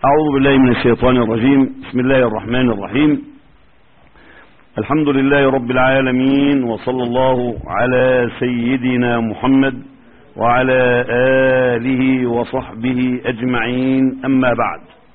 أعوذ بالله من الشيطان الرجيم بسم الله الرحمن الرحيم الحمد لله رب العالمين وصلى الله على سيدنا محمد وعلى آله وصحبه أجمعين أما بعد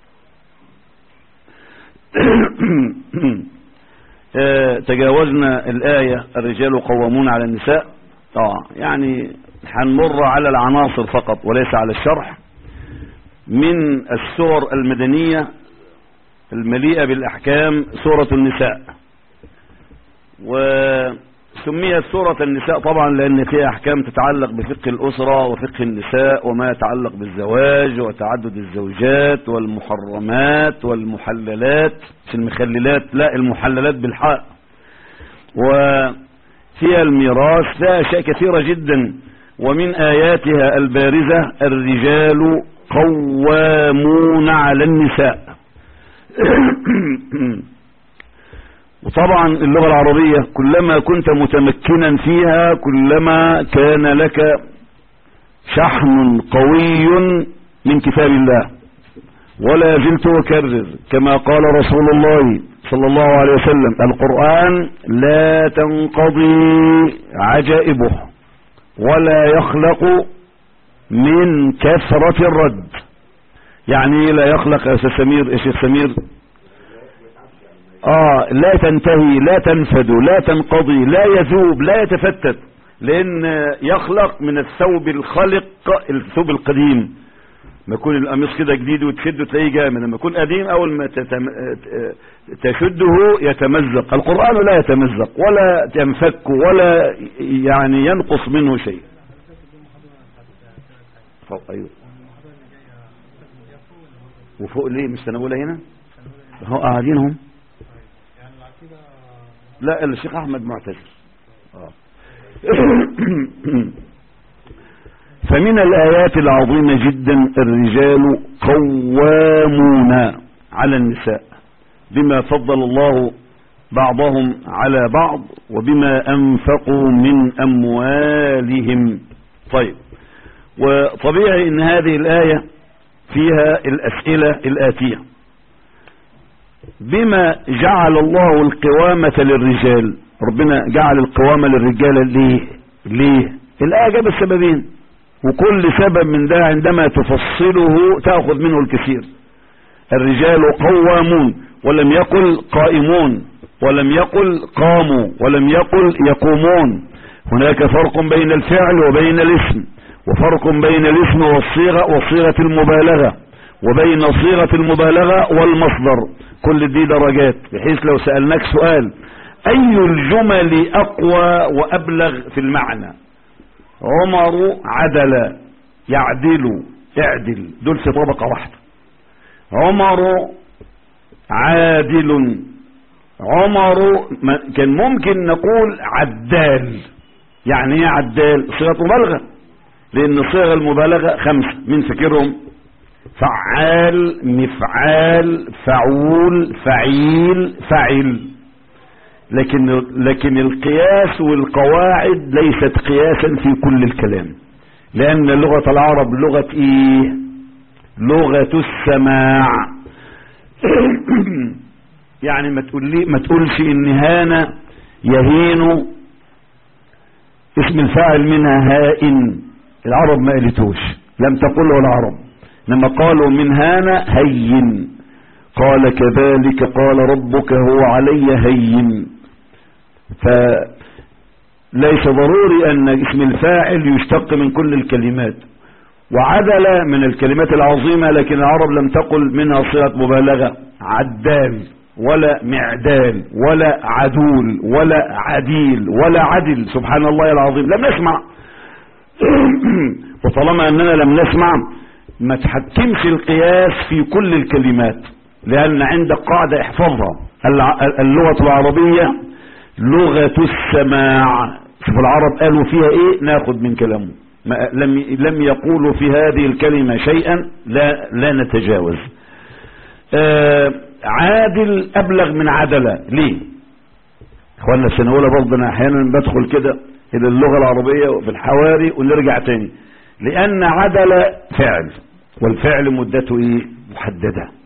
تجاوزنا الآية الرجال قوامون على النساء طبعا يعني هنمر على العناصر فقط وليس على الشرح من السور المدنية المليئة بالأحكام سورة النساء وسميت سورة النساء طبعا لأن فيها أحكام تتعلق بفقه الأسرة وفقه النساء وما يتعلق بالزواج وتعدد الزوجات والمحرمات والمحللات في المخللات لا المحللات بالحق وفيها الميراث فيها أشياء كثيرة جدا ومن آياتها البارزة الرجال قوامون على النساء وطبعا اللغة العربية كلما كنت متمكنا فيها كلما كان لك شحن قوي من كتاب الله ولا زلت أكرر كما قال رسول الله صلى الله عليه وسلم القرآن لا تنقضي عجائبه ولا يخلق من كثرة الرد يعني لا يخلق يا أستاذ سمير يا شيخ سمير آه لا تنتهي لا تنفد لا تنقضي لا يذوب لا يتفتت لأن يخلق من الثوب الخلق الثوب القديم ما يكون القميص كده جديد وتشده تلاقيه جامد لما يكون قديم أول ما تتم... تشده يتمزق القرآن لا يتمزق ولا ينفك ولا يعني ينقص منه شيء فوق ايوه وفوق ليه مش سنه اولى هنا هو قاعدين هم لا الشيخ احمد معتذر آه. فمن الايات العظيمه جدا الرجال قوامون على النساء بما فضل الله بعضهم على بعض وبما انفقوا من اموالهم طيب وطبيعي ان هذه الآية فيها الأسئلة الآتية بما جعل الله القوامة للرجال ربنا جعل القوامة للرجال ليه ليه الآية جاب السببين وكل سبب من ده عندما تفصله تأخذ منه الكثير الرجال قوامون ولم يقل قائمون ولم يقل قاموا ولم يقل يقومون هناك فرق بين الفعل وبين الاسم وفرق بين الاسم والصيغة وصيغة المبالغة وبين صيغة المبالغة والمصدر كل دي درجات بحيث لو سألناك سؤال أي الجمل أقوى وأبلغ في المعنى عمر عدل يعدل اعدل دول في طبقة واحدة عمر عادل عمر كان ممكن نقول عدال يعني ايه عدال صيغة مبالغة لان صيغ المبالغة خمسة من فكرهم فعال مفعال فعول فعيل فعل لكن لكن القياس والقواعد ليست قياسا في كل الكلام لان لغة العرب لغة ايه لغة السماع يعني ما تقول لي ما تقولش ان هانا يهين اسم الفاعل منها هائن العرب ما قالتوش لم تقله العرب لما قالوا من هانا هين قال كذلك قال ربك هو علي هين فليس ضروري ان اسم الفاعل يشتق من كل الكلمات وعدل من الكلمات العظيمة لكن العرب لم تقل منها صيغة مبالغة عدال ولا معدال ولا عدول ولا عديل ولا عدل سبحان الله العظيم لم نسمع وطالما اننا لم نسمع ما تحكمش القياس في كل الكلمات لان عندك قاعدة احفظها اللغة العربية لغة السماع شوف العرب قالوا فيها ايه ناخد من كلامه ما لم لم يقولوا في هذه الكلمة شيئا لا لا نتجاوز آه عادل ابلغ من عدلة ليه اخوانا السنة الاولى برضه انا احيانا بدخل كده الى اللغة العربية وفي الحواري ونرجع تاني لان عدل فعل والفعل مدته ايه محددة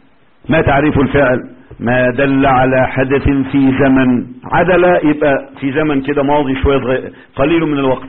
ما تعريف الفعل ما دل على حدث في زمن عدل يبقى في زمن كده ماضي شوية قليل من الوقت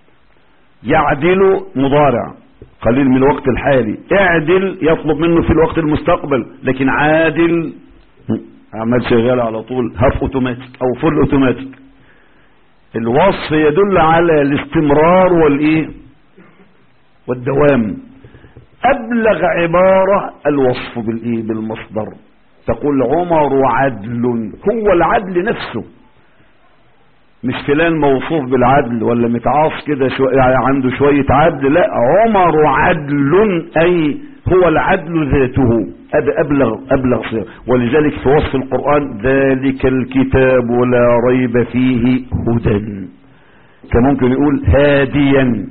يعدل مضارع قليل من الوقت الحالي اعدل يطلب منه في الوقت المستقبل لكن عادل عمال شغال على طول هاف اوتوماتيك او فول اوتوماتيك الوصف يدل على الاستمرار والايه والدوام ابلغ عبارة الوصف بالايه بالمصدر تقول عمر عدل هو العدل نفسه مش فلان موصوف بالعدل ولا متعاص كده شو... يعني عنده شوية عدل لا عمر عدل اي هو العدل ذاته هذا ابلغ ابلغ صيغه ولذلك في وصف القرآن ذلك الكتاب لا ريب فيه هدى كان ممكن يقول هاديا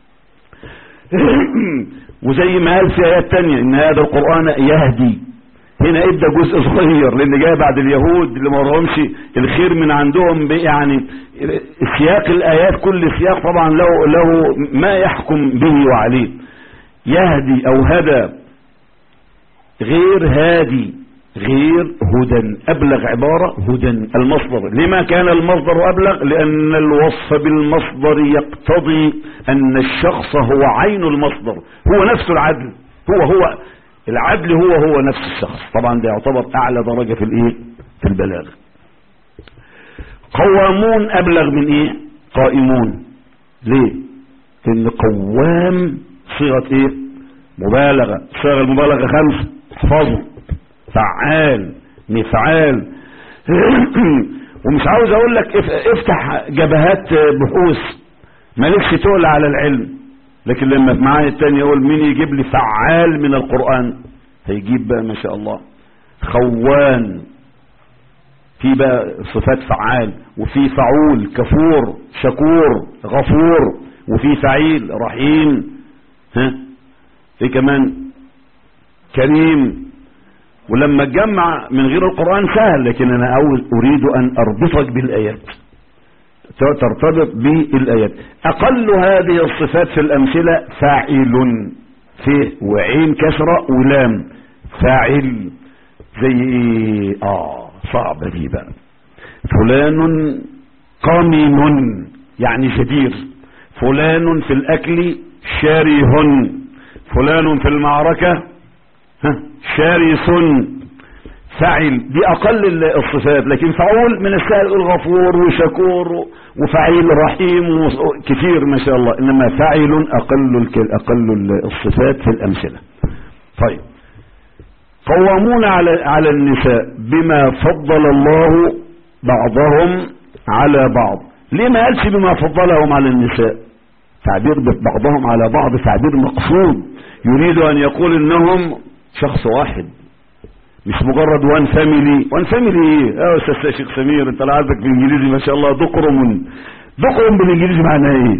وزي ما قال في ايات تانية ان هذا القرآن يهدي هنا ادى جزء صغير لان جاء بعد اليهود اللي ما وراهمش الخير من عندهم يعني سياق الايات كل سياق طبعا له له ما يحكم به وعليه يهدي او هدى غير هادي غير هدى ابلغ عبارة هدى المصدر لما كان المصدر ابلغ لان الوصف بالمصدر يقتضي ان الشخص هو عين المصدر هو نفس العدل هو هو العدل هو هو نفس الشخص طبعا ده يعتبر اعلى درجة في الايه في البلاغ قوامون ابلغ من ايه قائمون ليه لان قوام صيغة ايه مبالغة صيغة المبالغة خمسة احفظوا فعال مفعال ومش عاوز اقول لك افتح جبهات بحوث مالكش تقول على العلم لكن لما معايا التاني يقول مين يجيب لي فعال من القرآن هيجيب بقى ما شاء الله خوان في بقى صفات فعال وفي فعول كفور شكور غفور وفي فعيل رحيم ها في كمان كريم ولما تجمع من غير القرآن سهل لكن انا أول اريد ان اربطك بالايات ترتبط بالآيات أقل هذه الصفات في الأمثلة فاعل في وعين كسرة ولام فاعل زي ايه اه صعبة دي بقى فلان قمم يعني شدير فلان في الأكل شاره فلان في المعركة ها شارس فعل دي اقل الصفات لكن فعول من السهل يقول غفور وشكور وفعيل رحيم كثير ما شاء الله انما فاعل اقل اقل الصفات في الامثله طيب قوامون على على النساء بما فضل الله بعضهم على بعض ليه ما قالش بما فضلهم على النساء تعبير بعضهم على بعض تعبير مقصود يريد ان يقول انهم شخص واحد مش مجرد وان فاميلي وان فاميلي ايه اه استاذ شيخ سمير انت لا عندك بالانجليزي ما شاء الله دقرم دقرم بالانجليزي معناه ايه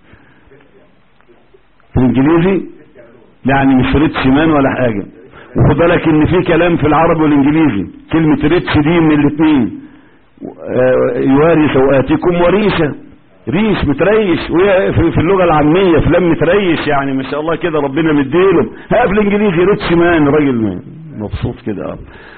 بالانجليزي يعني مش ريتش مان ولا حاجة وخد بالك ان في كلام في العربي والانجليزي كلمة ريتش دي من الاثنين يواري سوآتكم وريشة ريش متريش في اللغة العامية فلان متريش يعني ما شاء الله كده ربنا مديله ها في الانجليزي ريتش مان راجل مبسوط كده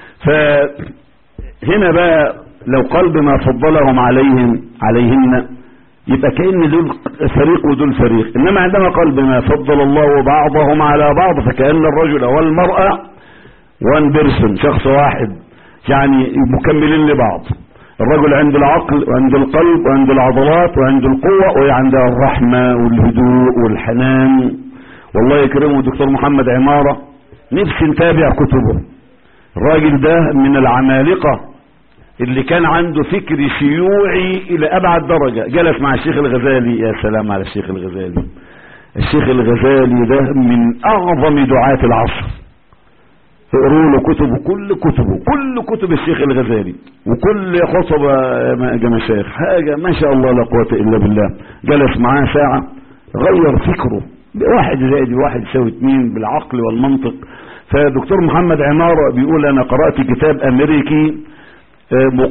فهنا بقى لو قلب ما فضلهم عليهم عليهن يبقى كأن دول فريق ودول فريق انما عندما قلب ما فضل الله بعضهم على بعض فكأن الرجل والمرأة وان بيرسون شخص واحد يعني مكملين لبعض الرجل عند العقل وعند القلب وعند العضلات وعند القوة وعند الرحمة والهدوء والحنان والله يكرمه الدكتور محمد عمارة نفسي نتابع كتبه الراجل ده من العمالقة اللي كان عنده فكر شيوعي الى ابعد درجة جلس مع الشيخ الغزالي يا سلام على الشيخ الغزالي الشيخ الغزالي ده من اعظم دعاة العصر اقروا له كتبه كل كتبه كل كتب الشيخ الغزالي وكل خطبة يا مشايخ حاجة ما شاء الله لا قوة الا بالله جلس معاه ساعة غير فكره واحد زائد واحد يساوي اتنين بالعقل والمنطق فدكتور محمد عمارة بيقول انا قرأت كتاب امريكي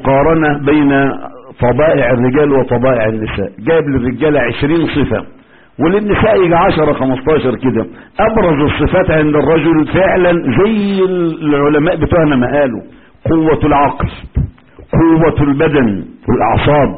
مقارنة بين طبائع الرجال وطبائع النساء جاب للرجال عشرين صفة وللنساء يجي 10 15 كده ابرز الصفات عند الرجل فعلا زي العلماء بتوعنا ما قالوا قوة العقل قوة البدن والاعصاب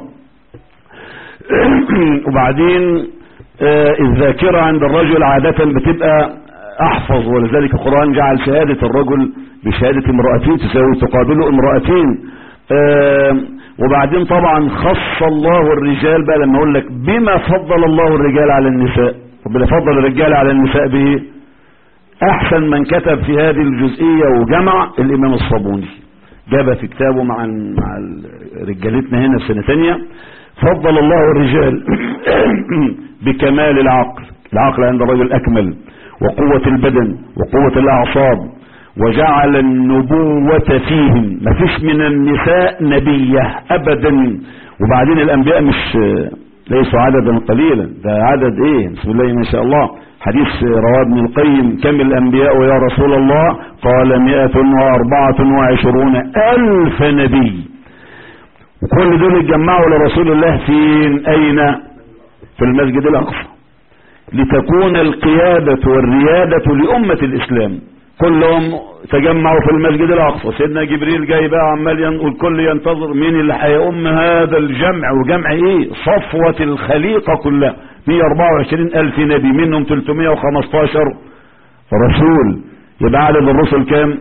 وبعدين آه الذاكرة عند الرجل عادة بتبقى احفظ ولذلك القرآن جعل شهادة الرجل بشهادة امرأتين تساوي تقابله امرأتين آه وبعدين طبعا خص الله الرجال بقى لما اقول لك بما فضل الله الرجال على النساء ربنا فضل الرجال على النساء بايه احسن من كتب في هذه الجزئية وجمع الامام الصابوني جاب في كتابه مع مع رجالتنا هنا في سنة ثانيه فضل الله الرجال بكمال العقل العقل عند الرجل اكمل وقوة البدن وقوة الاعصاب وجعل النبوة فيهم ما فيش من النساء نبية ابدا وبعدين الانبياء مش ليسوا عددا قليلا ده عدد ايه بسم الله ما شاء الله حديث رواه ابن القيم كم الانبياء يا رسول الله قال مئة واربعة وعشرون الف نبي وكل دول اتجمعوا لرسول الله فين اين في المسجد الاقصى لتكون القيادة والريادة لأمة الإسلام كلهم تجمعوا في المسجد الأقصى سيدنا جبريل جاي بقى عمال والكل ينتظر مين اللي هيؤم هذا الجمع وجمع ايه صفوة الخليقة كلها 124 ألف نبي منهم 315 رسول يبقى عدد الرسل كام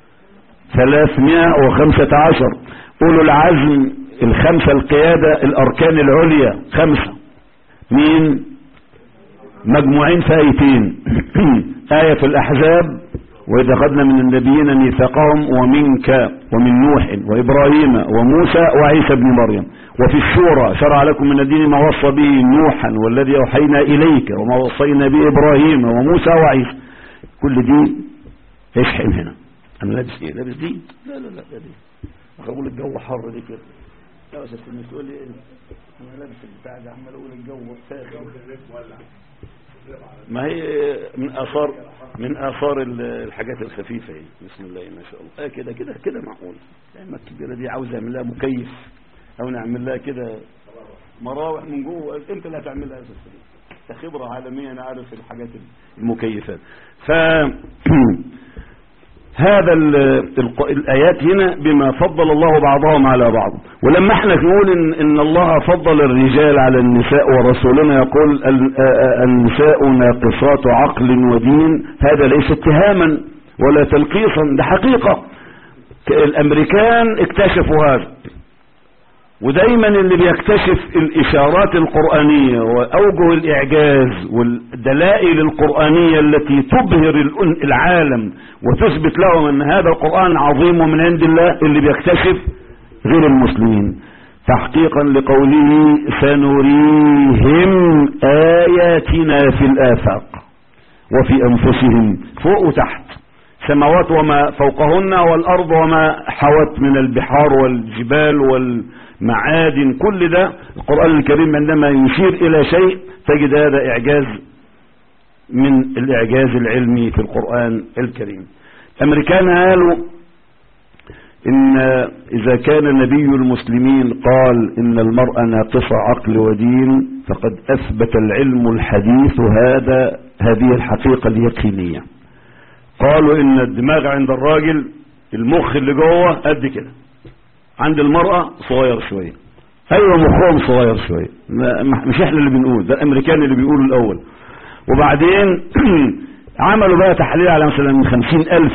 315 أولو العزم الخمسة القيادة الأركان العليا خمسة مين مجموعين في آيتين آية في الأحزاب وإذا أخذنا من النبيين ميثاقهم ومنك ومن نوح وإبراهيم وموسى وعيسى بن مريم وفي الشورى شرع لكم من الدين ما وصى به نوحا والذي أوحينا إليك وما وصينا به إبراهيم وموسى وعيسى كل دي يشحن هنا أنا لابس إيه لابس دي لا لا لا دي أقول الجو حر دي كده لا بس تقول لي أنا لابس البتاع ده عمال أقول الجو ساخن ما هي من اثار من اثار الحاجات الخفيفه هي بسم الله ما شاء الله اه كده كده كده معقول الاما الكبيره دي عاوز اعمل لها مكيف او نعمل لها كده مراوح من جوه انت اللي هتعملها اساسا خبره عالميه انا عارف الحاجات المكيفات ف هذا ال ال الآيات هنا بما فضل الله بعضهم على بعض ولما احنا نقول إن, إن الله فضل الرجال على النساء ورسولنا يقول النساء ناقصات عقل ودين هذا ليس اتهاما ولا تلقيصا ده حقيقة الأمريكان اكتشفوا هذا ودايما اللي بيكتشف الإشارات القرآنية وأوجه الإعجاز والدلائل القرآنية التي تبهر العالم وتثبت لهم أن هذا القرآن عظيم من عند الله اللي بيكتشف غير المسلمين تحقيقا لقوله سنريهم آياتنا في الآفاق وفي أنفسهم فوق وتحت سماوات وما فوقهن والأرض وما حوت من البحار والجبال وال معادن كل ده القرآن الكريم عندما يشير إلى شيء تجد هذا إعجاز من الإعجاز العلمي في القرآن الكريم الأمريكان قالوا إن إذا كان نبي المسلمين قال إن المرأة ناقصة عقل ودين فقد أثبت العلم الحديث هذا هذه الحقيقة اليقينية قالوا إن الدماغ عند الراجل المخ اللي جوه قد كده عند المرأة صغير شوية ايوه مخهم صغير شوية مش احنا اللي بنقول ده الامريكان اللي بيقولوا الاول وبعدين عملوا بقى تحليل على مثلا خمسين الف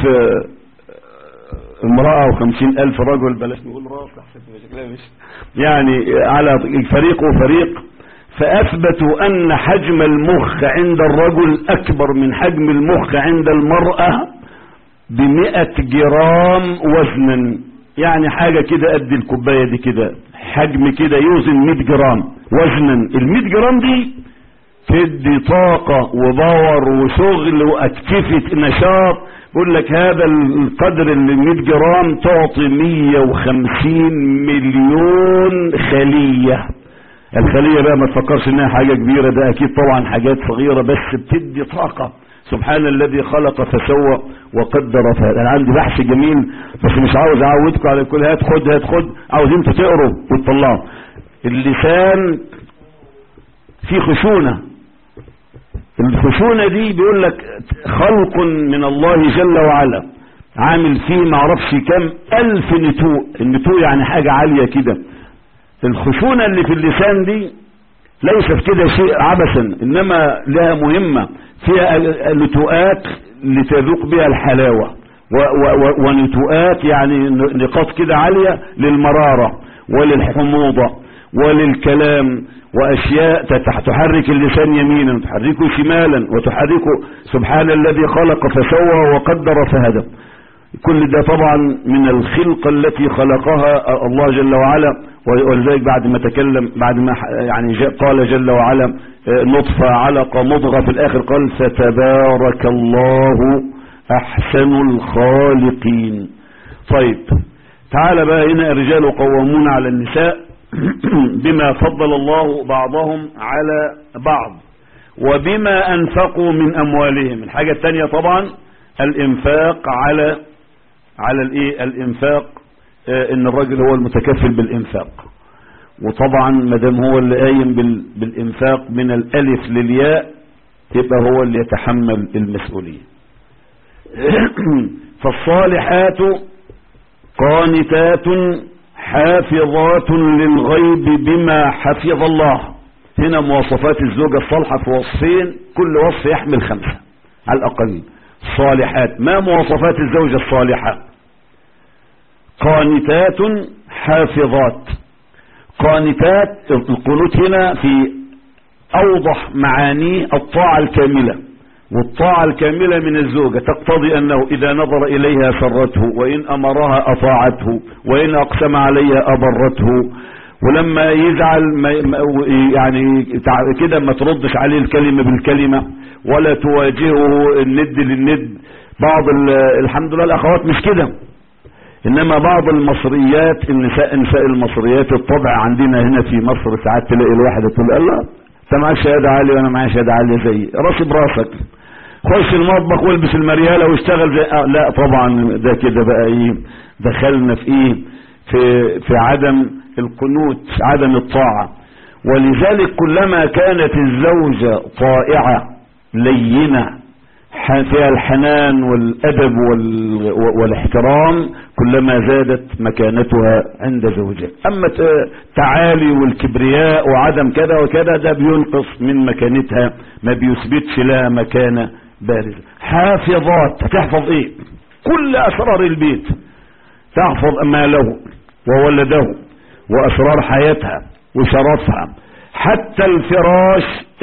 امرأة وخمسين الف رجل بلاش نقول راس مش يعني على فريق وفريق فاثبتوا ان حجم المخ عند الرجل اكبر من حجم المخ عند المرأة بمئة جرام وزنا يعني حاجة كده قد الكوباية دي كده حجم كده يوزن 100 جرام وزنا ال 100 جرام دي تدي طاقة وباور وشغل واكتفة نشاط بقول لك هذا القدر اللي 100 جرام تعطي 150 مليون خلية الخلية بقى ما تفكرش انها حاجة كبيرة ده اكيد طبعا حاجات صغيرة بس بتدي طاقة سبحان الذي خلق فسوى وقدر فهذا انا عندي بحث جميل بس مش عاوز اعودكم على كل هات خد هات خد عاوز انتوا تقروا وتطلعوا اللسان فيه خشونة الخشونة دي بيقول لك خلق من الله جل وعلا عامل فيه معرفش كم ألف نتوء النتوء يعني حاجة عالية كده الخشونة اللي في اللسان دي ليس في كده شيء عبثا إنما لها مهمة فيها نتوءات لتذوق بها الحلاوة ونتوءات يعني نقاط كده عالية للمرارة وللحموضة وللكلام واشياء تحرك اللسان يمينا تحركه شمالا وتحركه سبحان الذي خلق فسوى وقدر فهدى كل ده طبعا من الخلقة التي خلقها الله جل وعلا ولذلك بعد ما تكلم بعد ما يعني قال جل وعلا نطفة علقة مضغة في الاخر قال فتبارك الله احسن الخالقين طيب تعال بقى هنا الرجال قوامون على النساء بما فضل الله بعضهم على بعض وبما انفقوا من اموالهم الحاجة الثانية طبعا الانفاق على على الايه الانفاق اه ان الرجل هو المتكفل بالانفاق وطبعا ما دام هو اللي قايم بالانفاق من الالف للياء يبقى هو اللي يتحمل المسؤولية فالصالحات قانتات حافظات للغيب بما حفظ الله هنا مواصفات الزوجة الصالحة في وصفين كل وصف يحمل خمسة على الأقل صالحات ما مواصفات الزوجة الصالحة قانتات حافظات قانتات القنوت هنا في أوضح معانيه الطاعة الكاملة والطاعة الكاملة من الزوجة تقتضي أنه إذا نظر إليها سرته وإن أمرها أطاعته وإن أقسم عليها أبرته ولما يزعل يعني كده ما تردش عليه الكلمة بالكلمة ولا تواجهه الند للند بعض الحمد لله الأخوات مش كده إنما بعض المصريات النساء النساء المصريات الطبع عندنا هنا في مصر ساعات تلاقي الواحدة تقول الله انت معاك شهاده عاليه وانا معايا شهاده عاليه زي راسي براسك خش المطبخ والبس المرياله واشتغل زي آه لا طبعا ده كده بقى ايه دخلنا في ايه في في عدم القنوت عدم الطاعه ولذلك كلما كانت الزوجه طائعه لينه فيها الحنان والادب والاحترام كلما زادت مكانتها عند زوجها اما التعالي والكبرياء وعدم كذا وكذا ده بينقص من مكانتها ما بيثبتش لها مكانه بارزه حافظات تحفظ ايه كل اسرار البيت تحفظ ماله وولده واسرار حياتها وشرفها حتى الفراش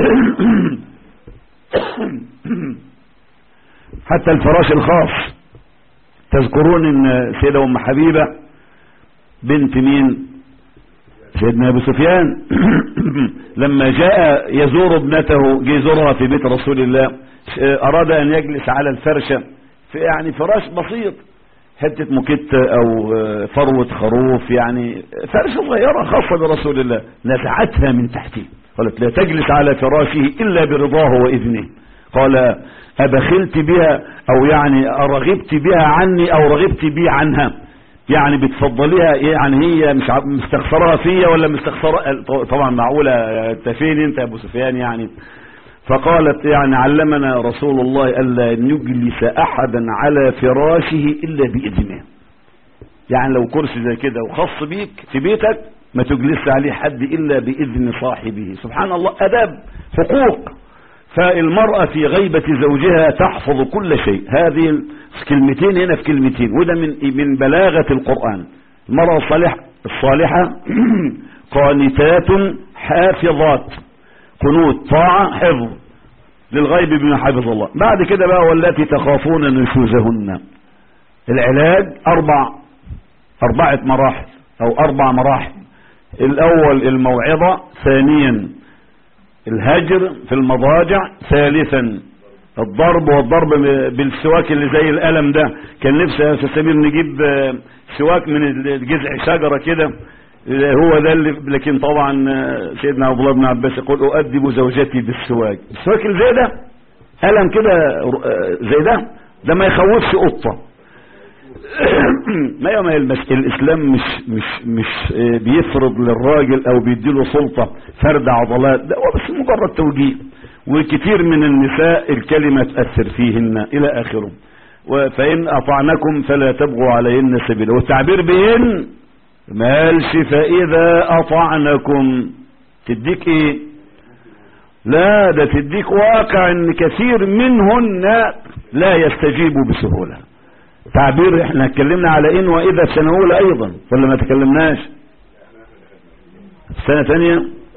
حتى الفراش الخاص تذكرون ان سيدة ام حبيبة بنت مين سيدنا ابو سفيان لما جاء يزور ابنته جه يزورها في بيت رسول الله اراد ان يجلس على الفرشة في يعني فراش بسيط حتة مكت او فروة خروف يعني فرشة صغيرة خاصة برسول الله نزعتها من تحته قالت لا تجلس على فراشه الا برضاه واذنه قال أبخلت بها أو يعني أرغبت بها عني أو رغبت بي عنها يعني بتفضليها يعني هي مش مستخسرها فيا ولا مستخسرها طبعا معقولة انت فين انت يا ابو سفيان يعني فقالت يعني علمنا رسول الله ألا نجلس أحدا على فراشه إلا بإذنه يعني لو كرسي زي كده وخاص بيك في بيتك ما تجلس عليه حد إلا بإذن صاحبه سبحان الله أداب حقوق فالمرأة في غيبة زوجها تحفظ كل شيء هذه كلمتين هنا في كلمتين وده من من بلاغة القرآن المرأة الصالحة الصالحة قانتات حافظات قنوت طاعة حفظ للغيب بما حفظ الله بعد كده بقى والتي تخافون نشوزهن العلاج أربع أربعة مراحل أو أربع مراحل الأول الموعظة ثانيا الهجر في المضاجع ثالثا الضرب والضرب بالسواك اللي زي القلم ده كان نفسي يا استاذ سمير نجيب سواك من جذع شجره كده هو ده اللي لكن طبعا سيدنا عبد الله بن عباس يقول اؤدب زوجتي بالسواك السواك اللي زي ده قلم كده زي ده ده ما يخوفش قطه ما يوم الاسلام مش مش مش بيفرض للراجل او بيديله سلطه فرد عضلات ده هو بس مجرد توجيه وكثير من النساء الكلمة تأثر فيهن إلى آخره فإن أطعنكم فلا تبغوا عليهن سبيلا والتعبير بإن ما قالش فإذا أطعنكم تديك إيه لا ده تديك واقع ان كثير منهن لا يستجيبوا بسهولة تعبير احنا اتكلمنا على ان واذا في سنة اولى ايضا ولا ما تكلمناش في سنة ثانية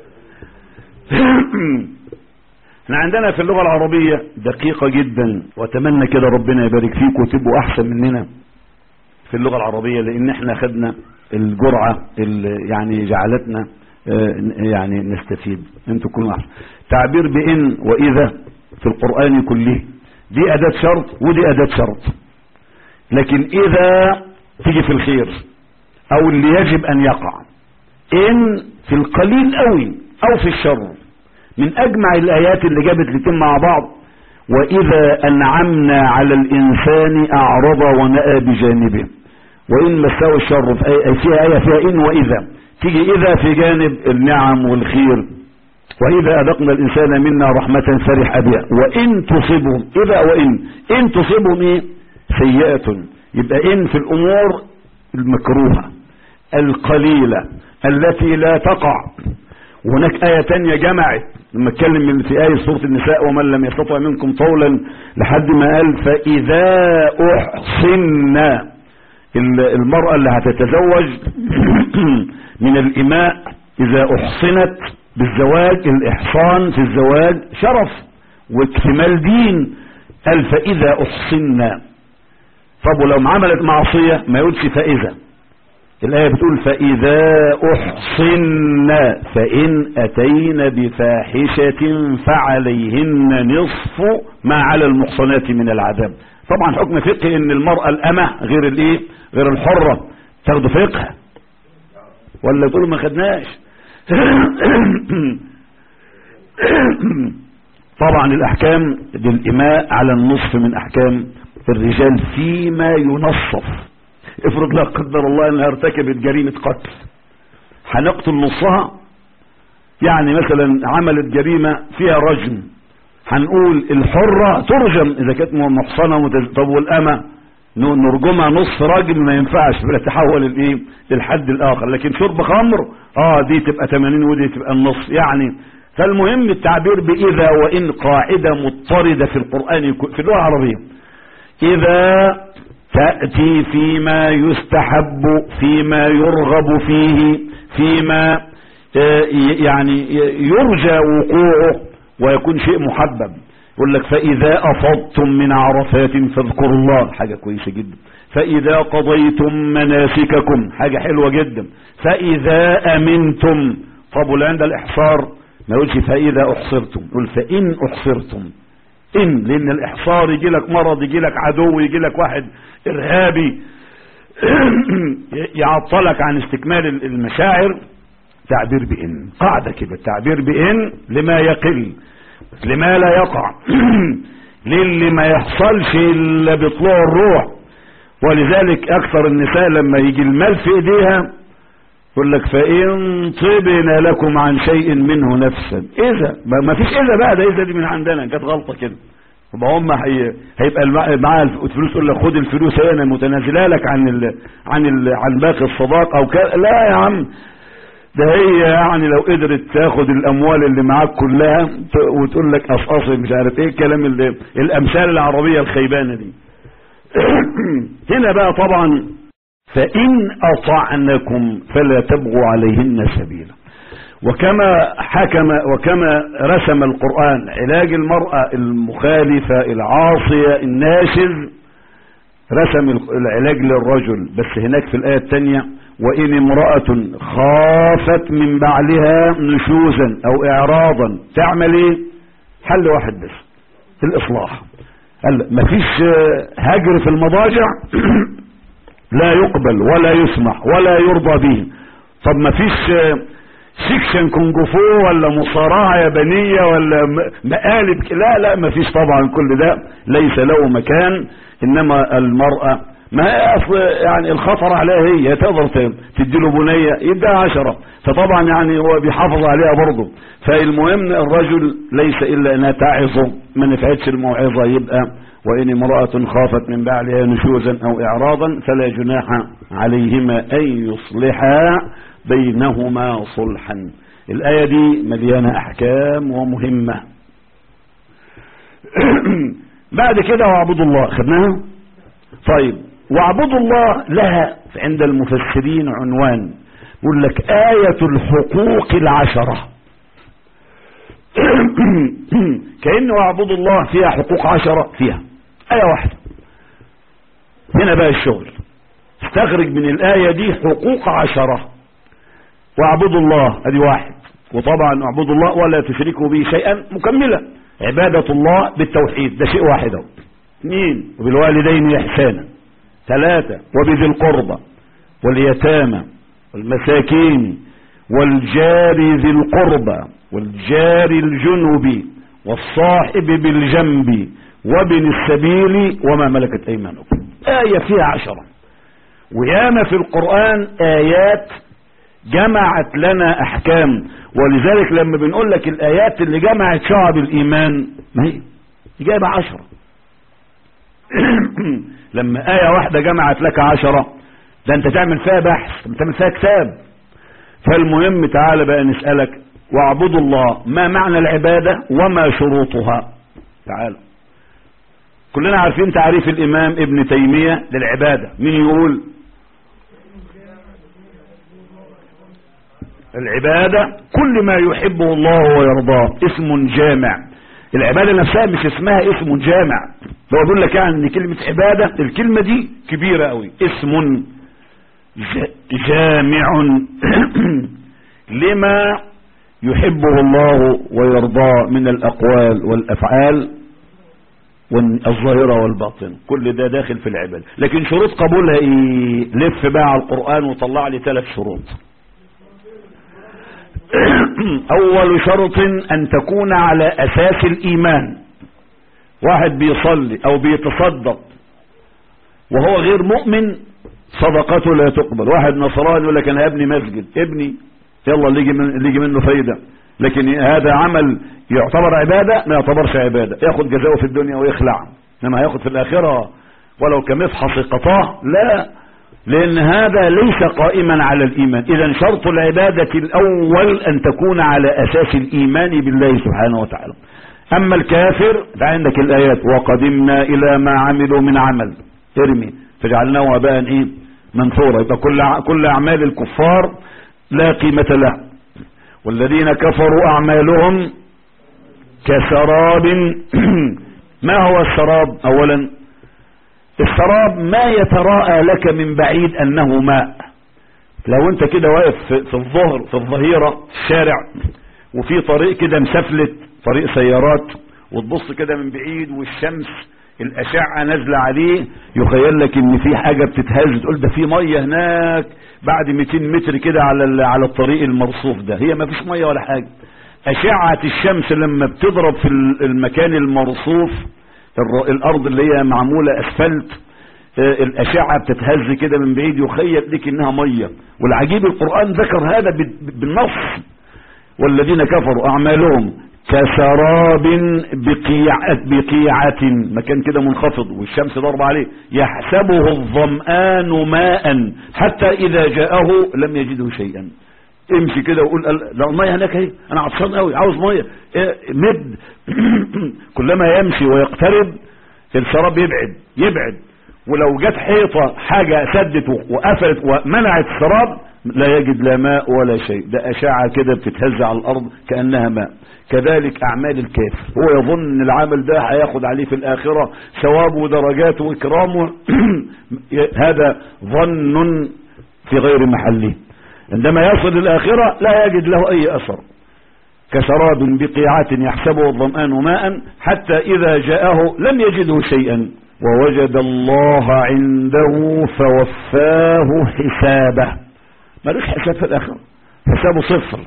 احنا عندنا في اللغة العربية دقيقة جدا واتمنى كده ربنا يبارك فيكم وتبقوا احسن مننا في اللغة العربية لان احنا خدنا الجرعة اللي يعني جعلتنا يعني نستفيد انتوا كونوا احسن تعبير بان واذا في القرآن كله دي اداة شرط ودي اداة شرط لكن اذا تيجي في الخير او اللي يجب ان يقع ان في القليل قوي او في الشر من اجمع الايات اللي جابت الاتنين مع بعض واذا انعمنا على الانسان اعرض ونأى بجانبه وان مساه الشر فيها ايه فيها ان واذا تيجي اذا في جانب النعم والخير واذا اذقنا الانسان منا رحمة فرح بها وان تصبهم اذا وان ان تصبهم ايه سيئة يبقى ان في الامور المكروهة القليلة التي لا تقع وهناك آية تانية جمعت لما اتكلم من في آية سورة النساء ومن لم يستطع منكم طولا لحد ما قال فإذا أحصنا المرأة اللي هتتزوج من الإماء إذا أحصنت بالزواج الإحصان في الزواج شرف واكتمال دين قال فإذا أحصنا طب ولو عملت معصية ما يقولش فإذا الآية بتقول فإذا أحصن فإن أتين بفاحشة فعليهن نصف ما على المحصنات من العذاب طبعا حكم فقهي ان المرأة الأمة غير الايه غير الحرة تاخدوا فقه ولا تقولوا ما خدناش طبعا الأحكام للإماء على النصف من أحكام الرجال فيما ينصف افرض لا قدر الله انها ارتكبت جريمة قتل هنقتل نصها يعني مثلا عملت جريمة فيها رجم هنقول الحرة ترجم اذا كانت محصنة متز... طب والامة نرجمها نص رجم ما ينفعش ولا تحول الايه للحد الاخر لكن شرب خمر اه دي تبقى 80 ودي تبقى النص يعني فالمهم التعبير باذا وان قاعدة مضطردة في القرآن في اللغة العربية اذا تأتي فيما يستحب فيما يرغب فيه فيما يعني يرجى وقوعه ويكون شيء محبب يقول لك فإذا أفضتم من عرفات فاذكروا الله حاجة كويسة جدا فإذا قضيتم مناسككم حاجة حلوة جدا فإذا أمنتم طب عند الإحصار ما يقولش فإذا أحصرتم يقول فإن أحصرتم إن لأن الإحصار يجي لك مرض يجي لك عدو يجي لك واحد إرهابي يعطلك عن استكمال المشاعر تعبير بإن قاعدة كده التعبير بإن لما يقل لما لا يقع للي ما يحصلش إلا بطلوع الروح ولذلك أكثر النساء لما يجي المال في إيديها يقول لك فإن طبن لكم عن شيء منه نفسا إذا ما فيش إذا بقى ده إذا دي من عندنا كانت غلطة كده يبقى هم هي هيبقى معاها الفلوس يقول لك خد الفلوس انا متنازله لك عن ال عن ال عن باقي الصداق او كده لا يا عم ده هي يعني لو قدرت تاخد الاموال اللي معاك كلها وتقول لك قصقصي مش عارف ايه الكلام اللي الامثال العربيه الخيبانه دي هنا بقى طبعا فان اطعنكم فلا تبغوا عليهن سبيلا وكما حكم وكما رسم القرآن علاج المرأة المخالفة العاصية الناشز رسم العلاج للرجل بس هناك في الآية الثانية وإن امرأة خافت من بعلها نشوزا أو إعراضا تعمل إيه حل واحد بس الإصلاح قال مفيش هجر في المضاجع لا يقبل ولا يسمح ولا يرضى به طب مفيش سيكشن كونجفو ولا مصارعة يابانية ولا مقالب لا لا ما فيش طبعا كل ده ليس له مكان انما المرأة ما هي اصل يعني الخطر عليها هي هي تقدر تدي له بنيه يديها عشرة فطبعا يعني هو بيحافظ عليها برضه فالمهم الرجل ليس الا انها تعظه ما نفعتش الموعظه يبقى وان امراه خافت من بعلها نشوزا او اعراضا فلا جناح عليهما ان يصلحا بينهما صلحا الايه دي مليانه احكام ومهمه بعد كده واعبدوا الله خدناها طيب واعبدوا الله لها عند المفسرين عنوان يقول لك آية الحقوق العشرة كأن واعبدوا الله فيها حقوق عشرة فيها آية واحدة هنا بقى الشغل استخرج من الآية دي حقوق عشرة واعبدوا الله ادي واحد وطبعا اعبدوا الله ولا تشركوا به شيئا مكملة عبادة الله بالتوحيد ده شيء واحد اهو اثنين وبالوالدين احسانا ثلاثة وبذي القربى واليتامى والمساكين والجار ذي القربى والجار الجنب والصاحب بالجنب وابن السبيل وما ملكت ايمانكم آية فيها عشرة وياما في القرآن آيات جمعت لنا احكام ولذلك لما بنقول لك الايات اللي جمعت شعب الايمان ما هي جايبه عشرة لما آية واحدة جمعت لك عشرة ده انت تعمل فيها بحث انت تعمل فيها كتاب فالمهم تعالى بقى نسألك واعبدوا الله ما معنى العبادة وما شروطها تعالى كلنا عارفين تعريف الامام ابن تيمية للعبادة مين يقول العبادة كل ما يحبه الله ويرضاه اسم جامع العبادة نفسها مش اسمها اسم جامع لو بيقول لك يعني ان كلمة عبادة الكلمة دي كبيرة قوي اسم جامع لما يحبه الله ويرضاه من الاقوال والافعال والظاهرة والباطن كل ده داخل في العبادة لكن شروط قبولها ايه لف بقى على القرآن وطلع لي ثلاث شروط اول شرط ان تكون على اساس الايمان واحد بيصلي او بيتصدق وهو غير مؤمن صدقته لا تقبل واحد نصراني يقول لك انا ابني مسجد ابني يلا اللي يجي من اللي يجي منه فايده لكن هذا عمل يعتبر عباده ما يعتبرش عباده ياخد جزاؤه في الدنيا ويخلع انما هياخد في الاخره ولو كمفحص قطاه لا لان هذا ليس قائما على الايمان اذا شرط العبادة الاول ان تكون على اساس الايمان بالله سبحانه وتعالى اما الكافر فعندك الايات وقدمنا الى ما عملوا من عمل ارمي فجعلناه اباء ايه منثورا يبقى كل كل اعمال الكفار لا قيمة له والذين كفروا اعمالهم كسراب ما هو السراب اولا السراب ما يتراءى لك من بعيد انه ماء لو انت كده واقف في الظهر في الظهيرة في الشارع وفي طريق كده مسفلت طريق سيارات وتبص كده من بعيد والشمس الاشعة نازلة عليه يخيل لك ان في حاجة بتتهز تقول ده في مية هناك بعد 200 متر كده على على الطريق المرصوف ده هي ما فيش مية ولا حاجة اشعة الشمس لما بتضرب في المكان المرصوف الارض اللي هي معمولة اسفلت الاشعة بتتهز كده من بعيد يخيل لك انها مية والعجيب القرآن ذكر هذا بالنص والذين كفروا اعمالهم كسراب بقيعة, بقيعة مكان كده منخفض والشمس ضرب عليه يحسبه الظمآن ماء حتى اذا جاءه لم يجده شيئا امشي كده وقول لا الميه هناك اهي انا عطشان قوي عاوز ميه إيه مد كلما يمشي ويقترب السراب يبعد يبعد ولو جت حيطه حاجه سدت وقفلت ومنعت السراب لا يجد لا ماء ولا شيء ده اشعه كده بتتهز على الارض كانها ماء كذلك اعمال الكافر هو يظن ان العمل ده هياخد عليه في الاخره ثواب ودرجات واكرام هذا ظن في غير محله عندما يصل الآخرة لا يجد له أي أثر كسراب بقيعة يحسبه الظمآن ماء حتى إذا جاءه لم يجده شيئا ووجد الله عنده فوفاه حسابه ملوش حساب في الآخرة حسابه صفر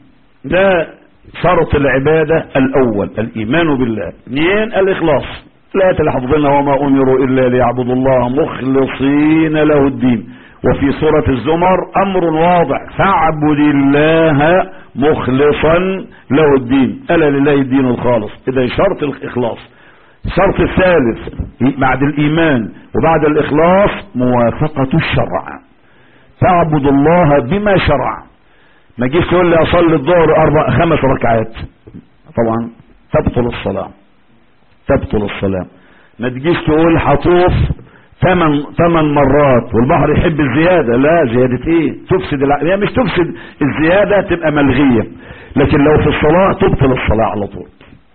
ده شرط العبادة الأول الإيمان بالله اثنين الإخلاص لا تلحظنا وما أمروا إلا ليعبدوا الله مخلصين له الدين وفي سورة الزمر أمر واضح فاعبد الله مخلصا له الدين ألا لله الدين الخالص إذا شرط الإخلاص الشرط الثالث بعد الإيمان وبعد الإخلاص موافقة الشرع تعبد الله بما شرع ما جيش تقول لي أصلي الظهر أربع خمس ركعات طبعا تبطل الصلاة تبطل الصلاة ما تجيش تقول هطوف ثمان ثمان مرات والبحر يحب الزيادة لا زيادة ايه تفسد الع... هي مش تفسد الزيادة تبقى ملغية لكن لو في الصلاة تبطل الصلاة على طول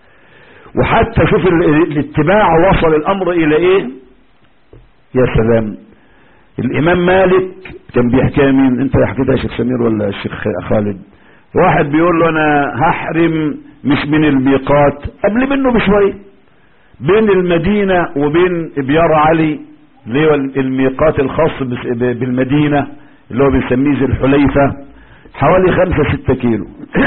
وحتى شوف الاتباع وصل الامر الى ايه يا سلام الامام مالك كان بيحكي مين انت حكيتها يا شيخ سمير ولا الشيخ خالد واحد بيقول له انا هحرم مش من الميقات قبل منه بشويه بين المدينة وبين ابيار علي اللي هو الميقات الخاص بالمدينة اللي هو بنسميه ذي الحليفة حوالي خمسة ستة كيلو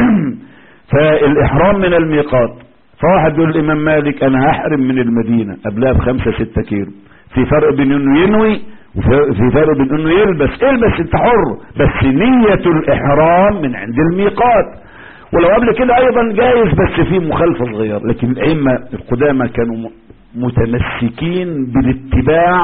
فالاحرام من الميقات فواحد يقول الامام مالك انا هحرم من المدينة قبلها بخمسة ستة كيلو في فرق بين انه ينوي وفي فرق بين انه يلبس البس انت حر بس نية الاحرام من عند الميقات ولو قبل كده ايضا جايز بس في مخالفة صغيرة لكن الائمة القدامى كانوا متمسكين بالاتباع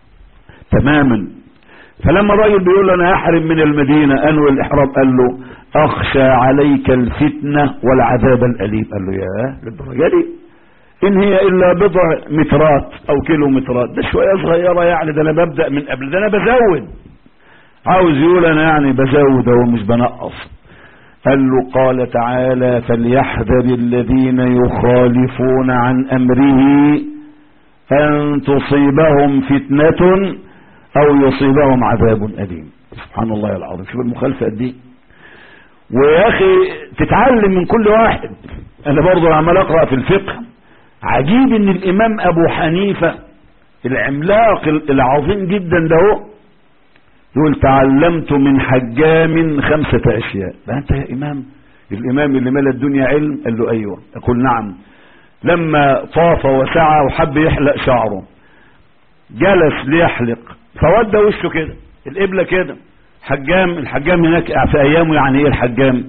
تماما فلما الراجل بيقول له انا احرم من المدينة انوي الاحرام قال له اخشى عليك الفتنة والعذاب الاليم قال له يا للدرجة دي ان هي الا بضع مترات او كيلو مترات ده شوية صغيرة يعني ده انا ببدأ من قبل ده انا بزود عاوز يقول انا يعني بزود هو مش بنقص قال له قال تعالى فليحذر الذين يخالفون عن امره ان تصيبهم فتنة او يصيبهم عذاب اليم سبحان الله العظيم شوف المخالفة قد ايه ويا اخي تتعلم من كل واحد انا برضه عمال اقرا في الفقه عجيب ان الامام ابو حنيفة العملاق العظيم جدا ده هو يقول تعلمت من حجام خمسة اشياء ده انت يا امام الامام اللي ملا الدنيا علم قال له ايوه يقول نعم لما طاف وسعى وحب يحلق شعره جلس ليحلق فودى وشه كده القبلة كده حجام الحجام هناك في ايامه يعني ايه الحجام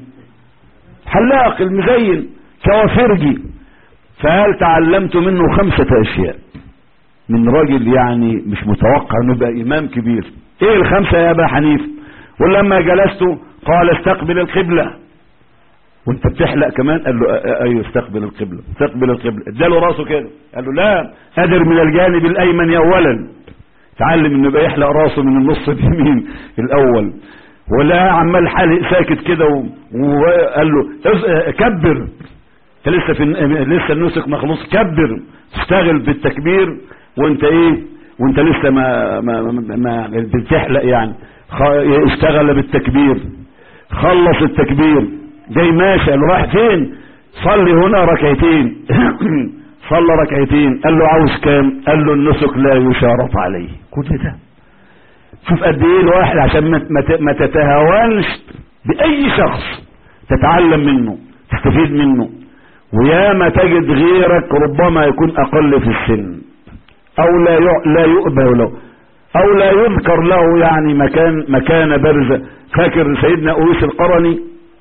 حلاق المزين كوافرجي فقال تعلمت منه خمسة اشياء من راجل يعني مش متوقع انه يبقى امام كبير ايه الخمسة يا ابا حنيف ولما جلست قال استقبل القبلة وانت بتحلق كمان قال له ايوه استقبل القبلة استقبل القبلة اداله راسه كده قال له لا ادر من الجانب الايمن اولا تعلم انه يبقى يحلق راسه من النص اليمين الاول ولا عمال حالق ساكت كده وقال له كبر انت لسه في لسه النسك مخلوص كبر تشتغل بالتكبير وانت ايه وانت لسه ما ما ما, ما بتحلق يعني اشتغل بالتكبير خلص التكبير جاي ماشي قال له رايح فين صلي هنا ركعتين صلى ركعتين قال له عاوز كام قال له النسك لا يشارط عليه كل ده شوف قد ايه الواحد عشان ما, ما تتهاونش باي شخص تتعلم منه تستفيد منه ويا ما تجد غيرك ربما يكون اقل في السن او لا لا يؤبه له او لا يذكر له يعني مكان مكان بارزة فاكر سيدنا اويس القرني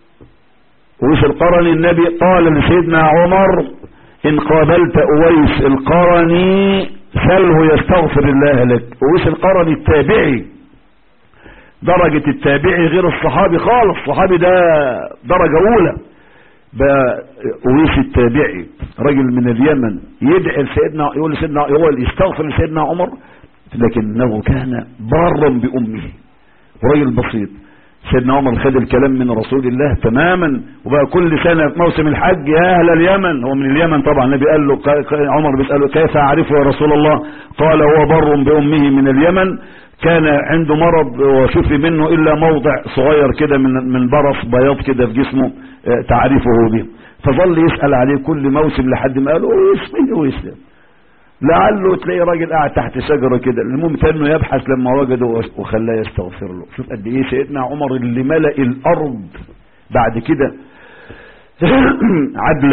اويس القرني النبي قال لسيدنا عمر ان قابلت اويس القرني سله يستغفر الله لك اويس القرني التابعي درجة التابعي غير الصحابي خالص الصحابي ده درجة اولى بقى اويس التابعي رجل من اليمن يدعي لسيدنا يقول لسيدنا هو يستغفر لسيدنا عمر لكنه كان بارا بامه رجل بسيط سيدنا عمر خد الكلام من رسول الله تماما وبقى كل سنة في موسم الحج يا اهل اليمن هو من اليمن طبعا النبي قال له عمر بيسأله كيف اعرفه يا رسول الله قال هو بر بامه من اليمن كان عنده مرض وشفي منه الا موضع صغير كده من من برص بياض كده في جسمه تعرفه به فظل يسأل عليه كل موسم لحد ما قال اويس مين اويس ده لعله تلاقي راجل قاعد تحت شجرة كده المهم انه يبحث لما وجده وخلاه يستغفر له شوف قد ايه سيدنا عمر اللي ملأ الارض بعد كده عدلا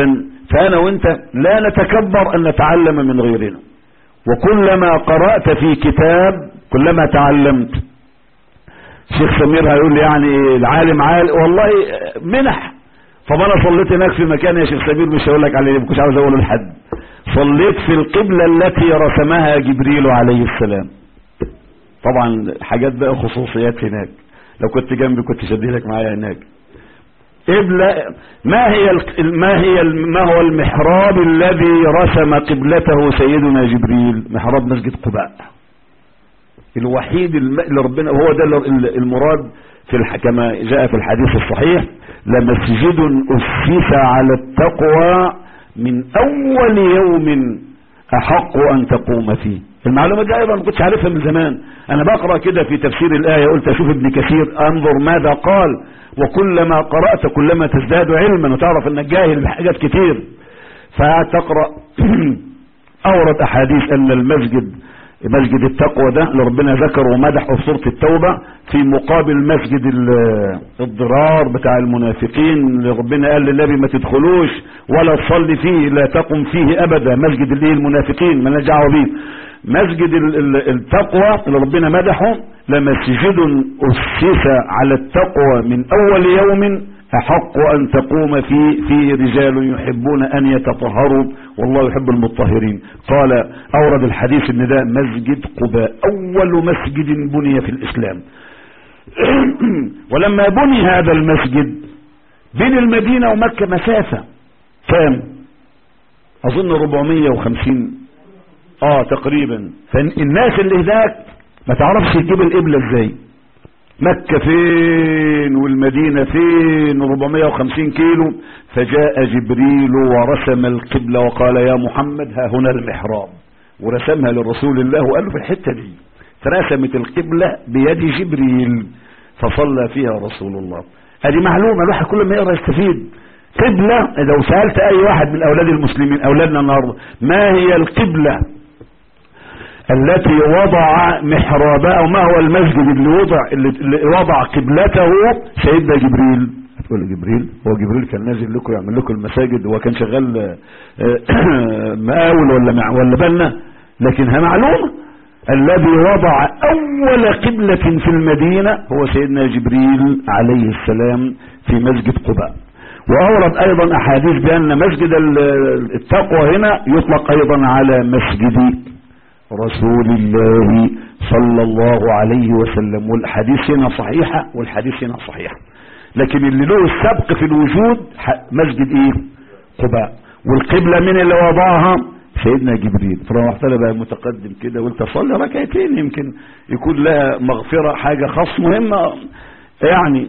فأنا وانت لا نتكبر أن نتعلم من غيرنا وكلما قرأت في كتاب كلما تعلمت شيخ سمير هيقول لي يعني العالم عال والله منح طب انا صليت هناك في مكان يا شيخ سمير مش هقول لك عليه ما كنتش عاوز اقوله لحد صليت في القبلة التي رسمها جبريل عليه السلام طبعا حاجات بقى خصوصيات هناك لو كنت جنبي كنت شديدك معايا هناك قبلة ما هي ما هي ما هو المحراب الذي رسم قبلته سيدنا جبريل محراب مسجد قباء الوحيد اللي ربنا هو ده المراد في الح... كما جاء في الحديث الصحيح لمسجد أسس على التقوى من أول يوم أحق أن تقوم فيه المعلومة دي أيضا ما كنتش عارفها من زمان أنا بقرأ كده في تفسير الآية قلت أشوف ابن كثير أنظر ماذا قال وكلما قرأت كلما تزداد علما وتعرف أنك جاهل بحاجات كتير فتقرأ أورد أحاديث أن المسجد مسجد التقوى ده اللي ربنا ذكر ومدحه في سورة التوبة في مقابل مسجد الضرار بتاع المنافقين اللي ربنا قال للنبي ما تدخلوش ولا تصلي فيه لا تقم فيه ابدا مسجد الايه المنافقين ما دعوه بيه مسجد التقوى اللي ربنا مدحه لمسجد أسس على التقوى من أول يوم أحق أن تقوم فيه فيه رجال يحبون أن يتطهروا والله يحب المطهرين قال أورد الحديث أن ده مسجد قباء أول مسجد بني في الإسلام ولما بني هذا المسجد بين المدينة ومكة مسافة كام أظن 450 اه تقريبا فالناس اللي هناك ما تعرفش تجيب القبلة ازاي مكة فين والمدينة فين 450 كيلو فجاء جبريل ورسم القبلة وقال يا محمد ها هنا المحراب ورسمها لرسول الله وقال له في الحتة دي فرسمت القبلة بيد جبريل فصلى فيها رسول الله هذه معلومة الواحد كل ما يقرأ يستفيد قبلة لو سألت أي واحد من أولاد المسلمين أولادنا النهاردة ما هي القبلة التي وضع محرابه او ما هو المسجد اللي وضع اللي وضع قبلته سيدنا جبريل هتقول جبريل هو جبريل كان نازل لكم يعمل لكم المساجد هو كان شغال مقاول ولا ولا بنا لكنها معلومه الذي وضع اول قبلة في المدينة هو سيدنا جبريل عليه السلام في مسجد قباء واورد ايضا احاديث بان مسجد التقوى هنا يطلق ايضا على مسجد رسول الله صلى الله عليه وسلم والحديث هنا صحيحة والحديث هنا صحيح لكن اللي له السبق في الوجود مسجد ايه قباء والقبلة من اللي وضعها سيدنا جبريل فروحت له بقى متقدم كده وانت صلي ركعتين يمكن يكون لها مغفرة حاجة خاص مهمة يعني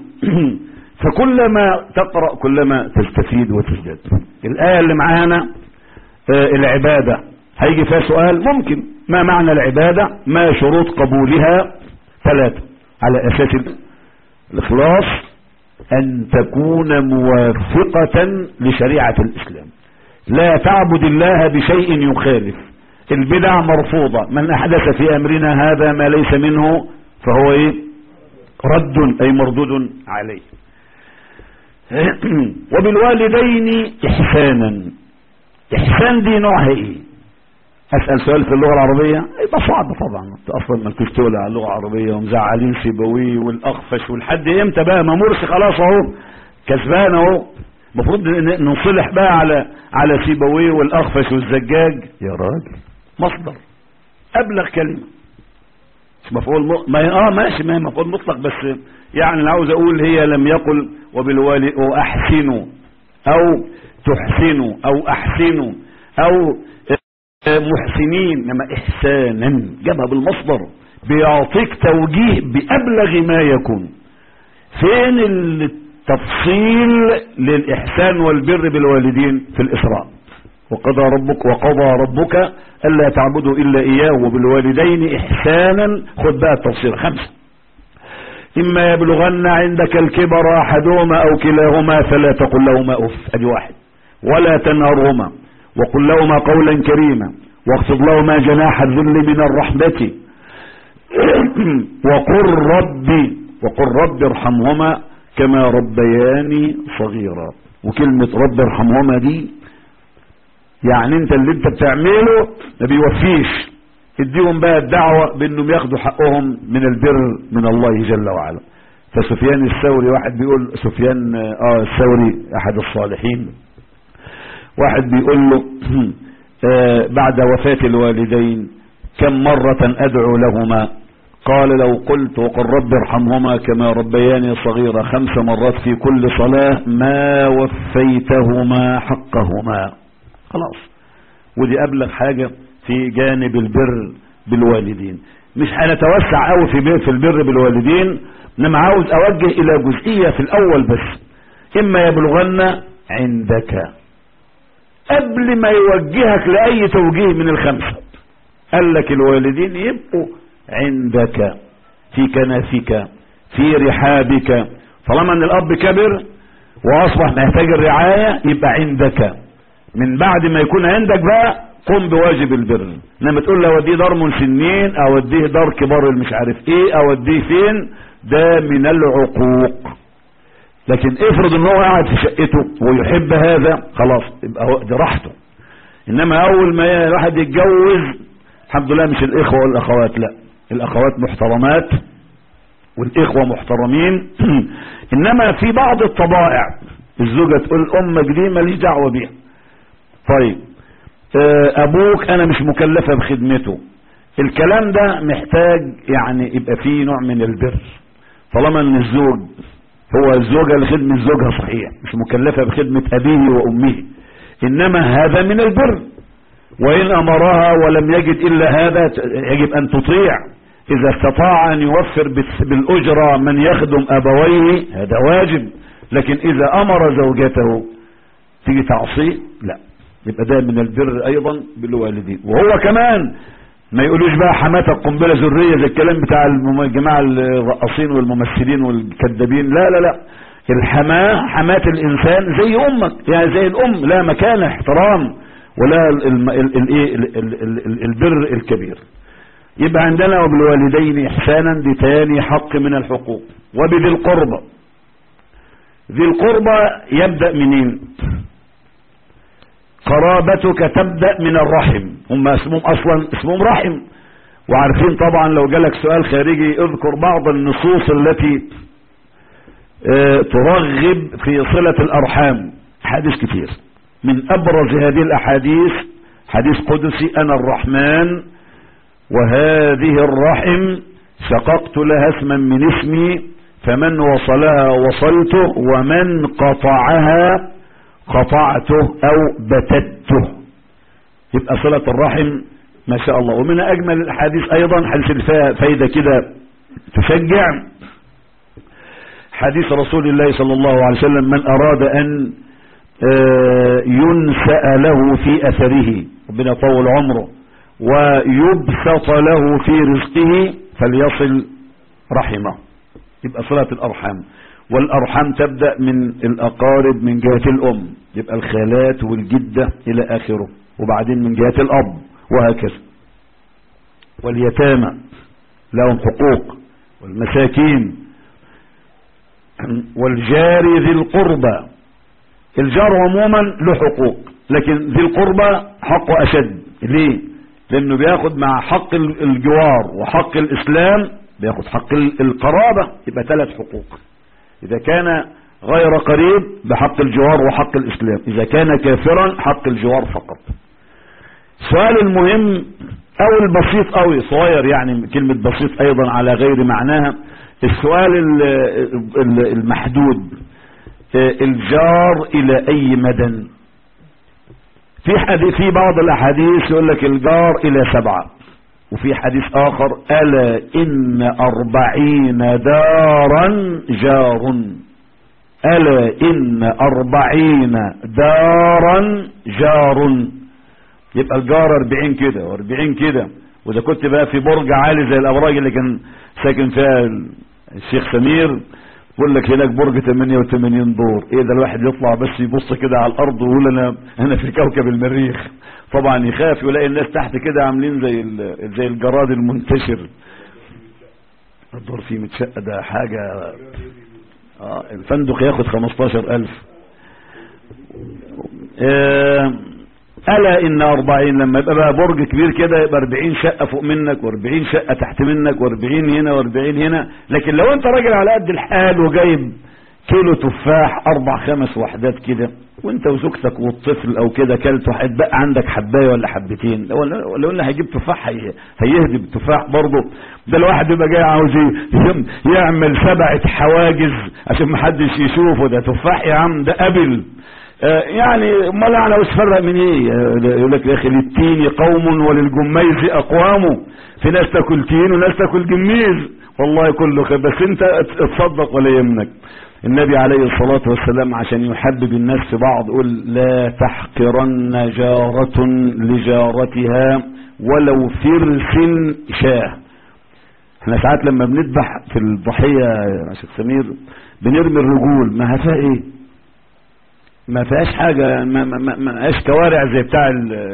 فكلما تقرأ كلما تستفيد وتزداد الآية اللي معانا العبادة هيجي فيها سؤال ممكن ما معنى العبادة ما شروط قبولها ثلاثة على أساس الإخلاص أن تكون موافقة لشريعة الإسلام لا تعبد الله بشيء يخالف البدع مرفوضة من أحدث في أمرنا هذا ما ليس منه فهو إيه رد أي مردود عليه وبالوالدين إحسانا إحسان دي نوعها إيه اسال سؤال في اللغه العربيه يبقى صعب طبعا انت اصلا ما انتش تقول على اللغه العربيه ومزعلين سيبويه والاخفش والحد امتى بقى ما مرسي خلاص اهو كسبان اهو المفروض نصلح بقى على على سيبويه والاخفش والزجاج يا راجل مصدر ابلغ كلمه مش مفعول م... ما اه ماشي ما هي مفعول مطلق بس يعني انا عاوز اقول هي لم يقل وبالوالد واحسنوا او تحسنوا او احسنوا او محسنين انما احسانا جابها بالمصدر بيعطيك توجيه بابلغ ما يكون فين التفصيل للاحسان والبر بالوالدين في الاسراء وقضى ربك وقضى ربك الا تعبدوا الا اياه وبالوالدين احسانا خد بقى التفصيل خمسه اما يبلغن عندك الكبر احدهما او كلاهما فلا تقل لهما اف ادي واحد ولا تنهرهما وقل لهما قولا كريما واخفض لهما جناح الذل من الرحمة وقل ربي وقل رب ارحمهما كما ربياني صغيرا وكلمة رب ارحمهما دي يعني انت اللي انت بتعمله ما بيوفيش اديهم بقى الدعوة بانهم ياخدوا حقهم من البر من الله جل وعلا فسفيان الثوري واحد بيقول سفيان اه الثوري احد الصالحين واحد بيقول له آه بعد وفاة الوالدين كم مرة ادعو لهما قال لو قلت وقل رب ارحمهما كما ربياني صغيرة خمس مرات في كل صلاة ما وفيتهما حقهما خلاص ودي ابلغ حاجة في جانب البر بالوالدين مش هنتوسع قوي في في البر بالوالدين انما عاوز اوجه الى جزئية في الاول بس اما يبلغن عندك قبل ما يوجهك لاي توجيه من الخمسة قال لك الوالدين يبقوا عندك في كنافك في رحابك طالما ان الاب كبر واصبح محتاج الرعاية يبقى عندك من بعد ما يكون عندك بقى قم بواجب البر انما تقول له اوديه دار مسنين اوديه دار كبار مش عارف ايه اوديه فين ده من العقوق لكن افرض ان هو قاعد في شقته ويحب هذا خلاص يبقى هو دي راحته انما اول ما الواحد يتجوز الحمد لله مش الاخوه والاخوات لا الاخوات محترمات والاخوه محترمين انما في بعض الطبائع الزوجه تقول امك دي ماليش دعوه بيها طيب ابوك انا مش مكلفه بخدمته الكلام ده محتاج يعني يبقى فيه نوع من البر طالما ان الزوج هو الزوجه لخدمه زوجها صحيح مش مكلفه بخدمه ابيه وامه انما هذا من البر وان امرها ولم يجد الا هذا يجب ان تطيع اذا استطاع ان يوفر بالاجره من يخدم ابويه هذا واجب لكن اذا امر زوجته تيجي تعصيه لا يبقى ده من البر ايضا بالوالدين وهو كمان ما يقولوش بقى حماتك قنبله ذريه زي الكلام بتاع الجماعه الرقاصين والممثلين والكذابين لا لا لا الحماه حماه الانسان زي امك يعني زي الام لا مكان احترام ولا الايه البر الكبير يبقى عندنا وبالوالدين احسانا دي تاني حق من الحقوق وبذي القربى ذي القربى يبدا منين قرابتك تبدأ من الرحم هم اسمهم اصلا اسمهم رحم وعارفين طبعا لو جالك سؤال خارجي اذكر بعض النصوص التي اه ترغب في صلة الارحام حديث كتير من ابرز هذه الاحاديث حديث قدسي انا الرحمن وهذه الرحم شققت لها اسما من اسمي فمن وصلها وصلته ومن قطعها قطعته او بتته يبقى صلة الرحم ما شاء الله ومن اجمل الاحاديث ايضا حديث اللي فيها فايدة كده تشجع حديث رسول الله صلى الله عليه وسلم من اراد ان ينسأ له في اثره ربنا يطول عمره ويبسط له في رزقه فليصل رحمه يبقى صلة الارحام والارحام تبدأ من الاقارب من جهة الام يبقى الخالات والجدة الى اخره وبعدين من جهة الاب وهكذا واليتامى لهم حقوق والمساكين والجار ذي القربى الجار عموما له حقوق لكن ذي القربى حقه اشد ليه لانه بياخد مع حق الجوار وحق الاسلام بياخد حق القرابة يبقى ثلاث حقوق اذا كان غير قريب بحق الجوار وحق الاسلام اذا كان كافرا حق الجوار فقط السؤال المهم او البسيط قوي صغير يعني كلمة بسيط ايضا على غير معناها السؤال المحدود الجار الى اي مدى في حديث في بعض الاحاديث يقول لك الجار الى سبعة وفي حديث اخر الا ان اربعين دارا جار الا ان اربعين دارا جار يبقى الجار اربعين كده واربعين كده واذا كنت بقى في برج عالي زي الابراج اللي كان ساكن فيها الشيخ سمير يقول لك هناك برج 88 دور ايه ده الواحد يطلع بس يبص كده على الارض ويقول انا انا في كوكب المريخ طبعا يخاف يلاقي الناس تحت كده عاملين زي زي الجراد المنتشر الدور فيه متشقة ده حاجة اه الفندق ياخد 15000 آه ألا إن أربعين لما يبقى بقى برج كبير كده يبقى أربعين شقة فوق منك وأربعين شقة تحت منك وأربعين هنا وأربعين هنا لكن لو أنت راجل على قد الحال وجايب كيلو تفاح أربع خمس وحدات كده وانت وزوجتك والطفل او كده كلت هيتبقى عندك حبايه ولا حبتين لو لو اللي هيجيب تفاح هي هيهدي بالتفاح برضه ده الواحد يبقى جاي عاوز يعمل سبعه حواجز عشان محدش يشوفه ده تفاح يا عم ده قبل آه يعني امال انا عاوز افرق من ايه يقول لك يا اخي للتين قوم وللجميز اقوام في ناس تاكل تين وناس تاكل جميز والله كله خير بس انت اتصدق ولا يهمك النبي عليه الصلاة والسلام عشان يحبب الناس في بعض يقول لا تحقرن جارة لجارتها ولو فرس شاه احنا ساعات لما بنذبح في الضحية يا شيخ سمير بنرمي الرجول ما فيها ايه ما فيهاش حاجة ما ما ما فيهاش كوارع زي بتاع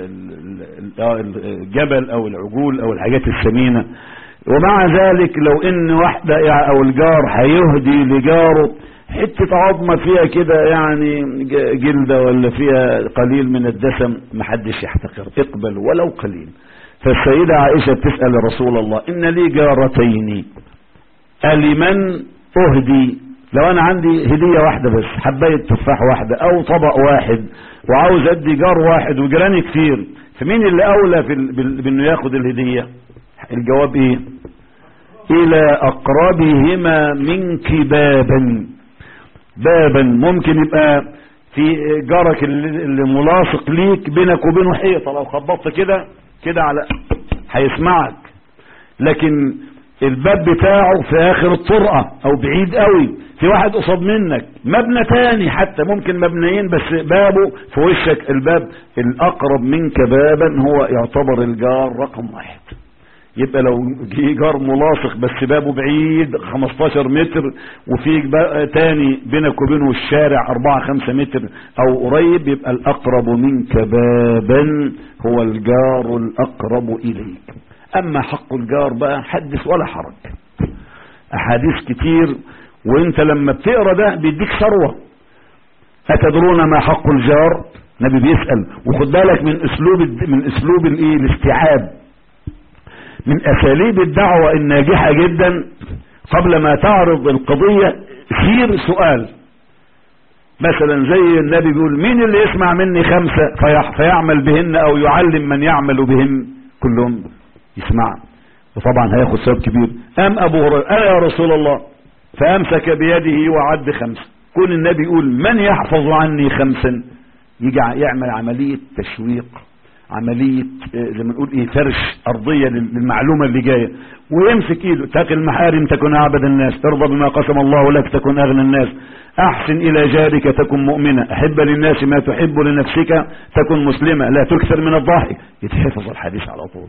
الجبل او العجول او الحاجات السمينة ومع ذلك لو ان واحدة او الجار هيهدي لجاره حتة عظمة فيها كده يعني جلدة ولا فيها قليل من الدسم محدش يحتقر اقبل ولو قليل فالسيدة عائشة بتسأل رسول الله ان لي جارتين ألمن أهدي لو انا عندي هدية واحدة بس حباية تفاح واحدة او طبق واحد وعاوز ادي جار واحد وجيراني كتير فمين اللي اولى في بانه ياخد الهدية الجواب ايه الى اقربهما منك بابا بابا ممكن يبقى في جارك اللي ملاصق ليك بينك وبينه حيطه لو خبطت كده كده على هيسمعك لكن الباب بتاعه في اخر الطرقه او بعيد قوي في واحد قصاد منك مبنى تاني حتى ممكن مبنيين بس بابه في وشك الباب الاقرب منك بابا هو يعتبر الجار رقم واحد يبقى لو جه جار ملاصق بس بابه بعيد 15 متر وفي تاني بينك وبينه الشارع 4 5 متر او قريب يبقى الاقرب منك بابا هو الجار الاقرب اليك اما حق الجار بقى حدث ولا حرج احاديث كتير وانت لما بتقرا ده بيديك ثروه اتدرون ما حق الجار النبي بيسال وخد بالك من اسلوب من اسلوب الايه الاستيعاب من اساليب الدعوة الناجحة جدا قبل ما تعرض القضية سير سؤال مثلا زي النبي بيقول مين اللي يسمع مني خمسة فيعمل بهن او يعلم من يعمل بهن كلهم يسمع وطبعا هياخد ثواب كبير ام ابو هريره انا يا رسول الله فامسك بيده وعد خمسه كون النبي يقول من يحفظ عني خمسا يجي يعمل عمليه تشويق عملية زي ما نقول ايه فرش ارضية للمعلومة اللي جاية ويمسك ايده تقي المحارم تكن اعبد الناس ارضى بما قسم الله لك تكن اغنى الناس احسن الى جارك تكن مؤمنة احب للناس ما تحب لنفسك تكن مسلمة لا تكثر من الضحك يتحفظ الحديث على طول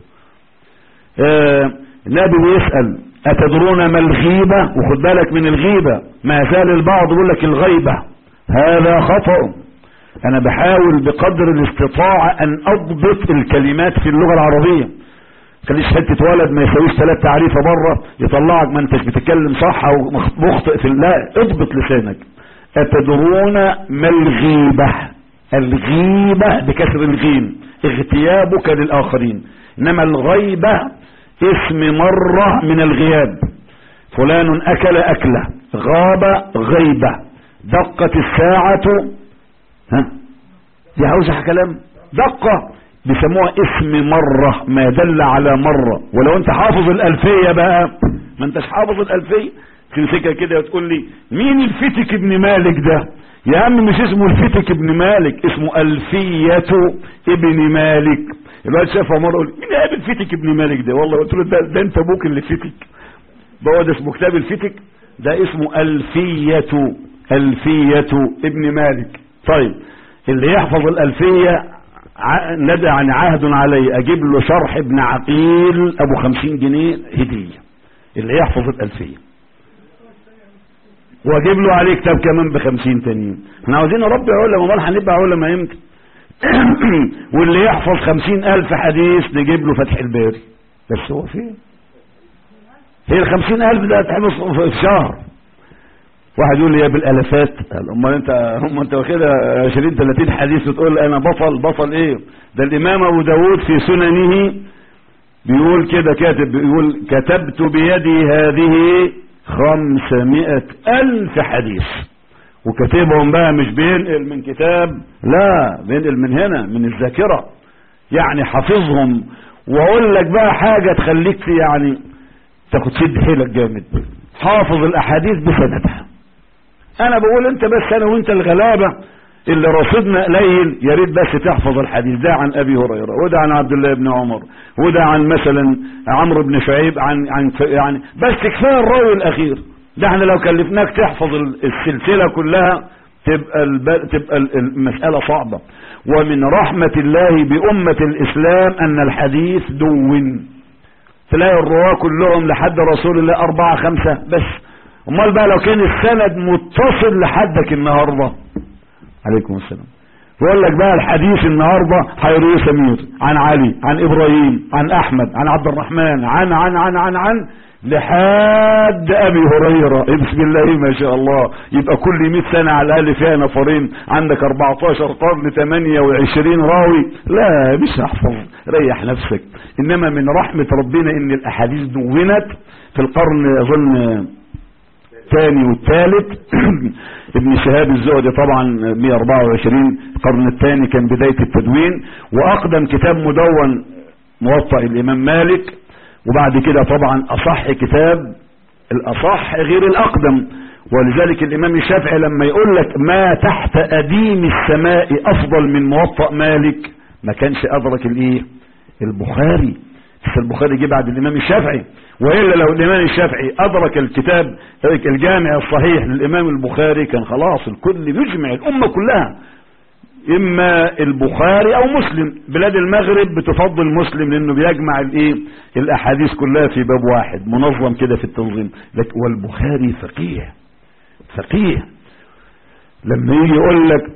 آه النبي بيسأل اتدرون ما الغيبة وخد بالك من الغيبة ما زال البعض يقول لك الغيبة هذا خطأ انا بحاول بقدر الاستطاعة ان اضبط الكلمات في اللغة العربية خليش حتة ولد ما يسويش ثلاث تعريفة بره يطلعك ما انتش بتتكلم صح او مخطئ في لا اضبط لسانك اتدرون ما الغيبة الغيبة بكسر الغين اغتيابك للاخرين انما الغيبة اسم مرة من الغياب فلان اكل اكله غاب غيبة دقت الساعة ها دي عاوزة كلام دقة بيسموها اسم مرة ما دل على مرة ولو انت حافظ الالفية بقى ما انتش حافظ الالفية تمسكها كده وتقول لي مين الفتك ابن مالك ده يا عم مش اسمه الفتك ابن مالك اسمه الفية ابن مالك الواد شافها مرة قال مين قابل فتك ابن مالك ده والله قلت له ده, ده انت ابوك اللي فتك ده ده اسمه كتاب الفتك ده اسمه الفية الفية ابن مالك طيب اللي يحفظ الألفية ندى عن عهد علي أجيب له شرح ابن عقيل أبو خمسين جنيه هدية اللي يحفظ الألفية واجيب له عليه كتاب كمان بخمسين تانيين احنا عاوزين نربي علماء امال هنبقى علماء يمكن واللي يحفظ خمسين ألف حديث نجيب له فتح الباري بس هو فين هي الخمسين ألف ده تحفظ في شهر واحد يقول لي يا بالالافات امال انت هم انت واخدها 20 30 حديث وتقول انا بطل بطل ايه ده الامام ابو داود في سننه بيقول كده كاتب بيقول كتبت بيدي هذه خمسمائة الف حديث وكاتبهم بقى مش بينقل من كتاب لا بينقل من هنا من الذاكرة يعني حافظهم واقول لك بقى حاجة تخليك في يعني تاخد شد حيلك جامد حافظ الاحاديث بسندها انا بقول انت بس انا وانت الغلابة اللي رصدنا قليل يا ريت بس تحفظ الحديث ده عن ابي هريره وده عن عبد الله بن عمر وده عن مثلا عمرو بن شعيب عن عن يعني بس كفايه الراوي الاخير ده احنا لو كلفناك تحفظ السلسله كلها تبقى الب... تبقى المساله صعبه ومن رحمه الله بامه الاسلام ان الحديث دون تلاقي الرواه كلهم لحد رسول الله أربعة خمسة بس امال بقى لو كان السند متصل لحدك النهارده عليكم السلام يقول لك بقى الحديث النهارده هيروي سمير عن علي عن ابراهيم عن احمد عن عبد الرحمن عن عن عن عن عن لحد ابي هريره بسم الله ما شاء الله يبقى كل 100 سنه على الاقل فيها نفرين عندك 14 قرن 28 راوي لا مش هحفظ ريح نفسك انما من رحمه ربنا ان الاحاديث دونت في القرن اظن الثاني والثالث ابن شهاب الزهدي طبعا 124 القرن الثاني كان بداية التدوين واقدم كتاب مدون موطأ الامام مالك وبعد كده طبعا اصح كتاب الاصح غير الاقدم ولذلك الامام الشافعي لما يقول لك ما تحت اديم السماء افضل من موطأ مالك ما كانش ادرك الايه البخاري بس البخاري جه بعد الامام الشافعي والا لو الامام الشافعي ادرك الكتاب الجامع الصحيح للامام البخاري كان خلاص الكل يجمع الامه كلها اما البخاري او مسلم بلاد المغرب بتفضل مسلم لانه بيجمع الايه الاحاديث كلها في باب واحد منظم كده في التنظيم لكن والبخاري فقيه فقيه لما يجي يقول لك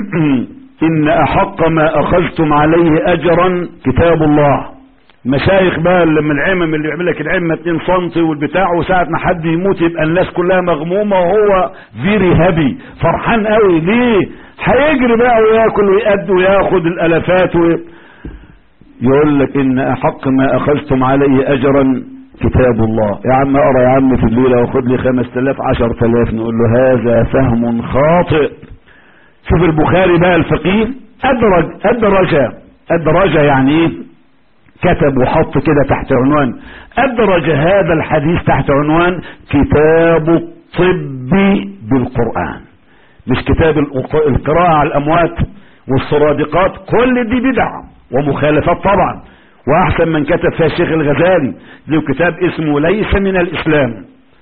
ان احق ما اخذتم عليه اجرا كتاب الله مشايخ بقى اللي من العمم اللي يعمل لك العمه 2 سم والبتاع وساعه ما حد يموت يبقى الناس كلها مغمومه وهو فيري هابي فرحان قوي ليه هيجري بقى وياكل ويأد وياخد الالافات و... يقول لك ان احق ما اخذتم عليه اجرا كتاب الله يا عم اقرا يا عم في الليله وخد لي 5000 10000 نقول له هذا فهم خاطئ شوف البخاري بقى الفقيه ادرج ادرج ادرج يعني ايه كتب وحط كده تحت عنوان ادرج هذا الحديث تحت عنوان كتاب الطب بالقرآن مش كتاب القراءة على الاموات والصرادقات كل دي بدع ومخالفات طبعا واحسن من كتب فيها الشيخ الغزالي له كتاب اسمه ليس من الاسلام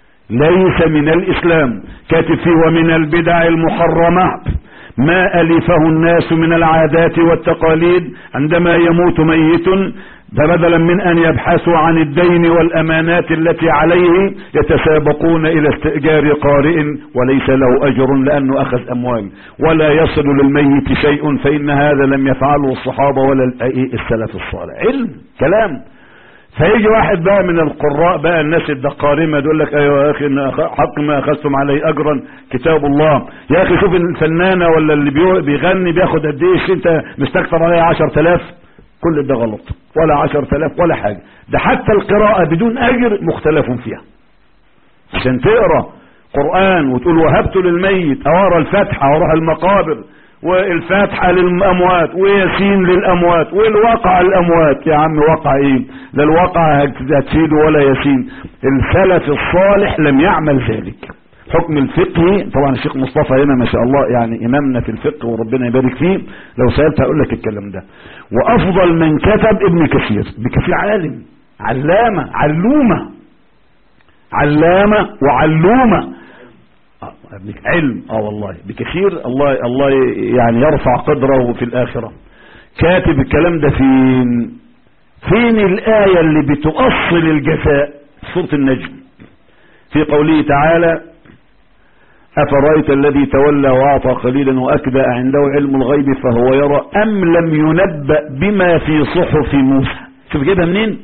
ليس من الاسلام كاتب فيه ومن البدع المحرمات ما ألفه الناس من العادات والتقاليد عندما يموت ميت بدلا من أن يبحثوا عن الدين والأمانات التي عليه يتسابقون إلى استئجار قارئ وليس له أجر لأنه أخذ أموال ولا يصل للميت شيء فإن هذا لم يفعله الصحابة ولا السلف الصالح علم كلام فيجي واحد بقى من القراء بقى الناس الدقارمه يقول لك ايوه يا اخي إن حق ما اخذتم عليه اجرا كتاب الله يا اخي شوف الفنانه ولا اللي بيغني بياخد قد ايه انت مستكتر عليه 10000 كل ده غلط ولا 10000 ولا حاجه ده حتى القراءه بدون اجر مختلف فيها عشان تقرا قران وتقول وهبت للميت او اقرا الفاتحه واروح المقابر والفاتحة للأموات وياسين للأموات والواقع الأموات يا عم واقع ايه لا الواقع هتفيده ولا ياسين السلف الصالح لم يعمل ذلك حكم الفقهي طبعا الشيخ مصطفى هنا ما شاء الله يعني إمامنا في الفقه وربنا يبارك فيه لو سألت هقول لك الكلام ده وأفضل من كتب ابن كثير ابن كثير عالم علامة علومة علامة وعلومة علم اه والله بكثير الله الله يعني يرفع قدره في الآخرة كاتب الكلام ده فين فين الآية اللي بتؤصل الجزاء سورة النجم في قوله تعالى أفرأيت الذي تولى وأعطى قليلا وأكدى عنده علم الغيب فهو يرى أم لم ينبأ بما في صحف موسى شوف كده منين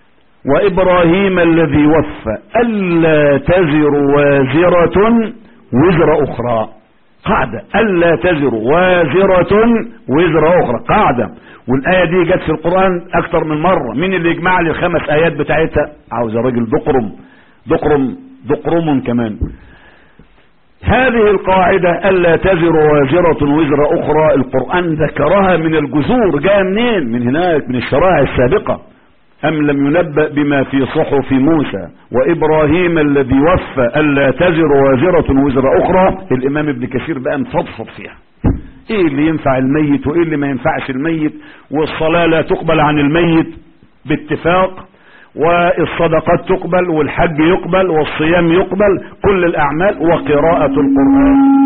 وإبراهيم الذي وفى ألا تزر وازرة وزر أخرى قاعدة ألا تزر وازرة وزر أخرى قاعدة والآية دي جت في القرآن أكتر من مرة مين اللي يجمع لي الخمس آيات بتاعتها عاوز راجل دقرم دقرم دقرم كمان هذه القاعدة ألا تزر وازرة وزر أخرى القرآن ذكرها من الجذور جاء منين من هناك من الشرائع السابقة أم لم ينبأ بما في صحف موسى وإبراهيم الذي وفى ألا تزر وازرة وزر أخرى الإمام ابن كثير بقى مفضفض فيها إيه اللي ينفع الميت وإيه اللي ما ينفعش الميت والصلاة لا تقبل عن الميت باتفاق والصدقات تقبل والحج يقبل والصيام يقبل كل الأعمال وقراءة القرآن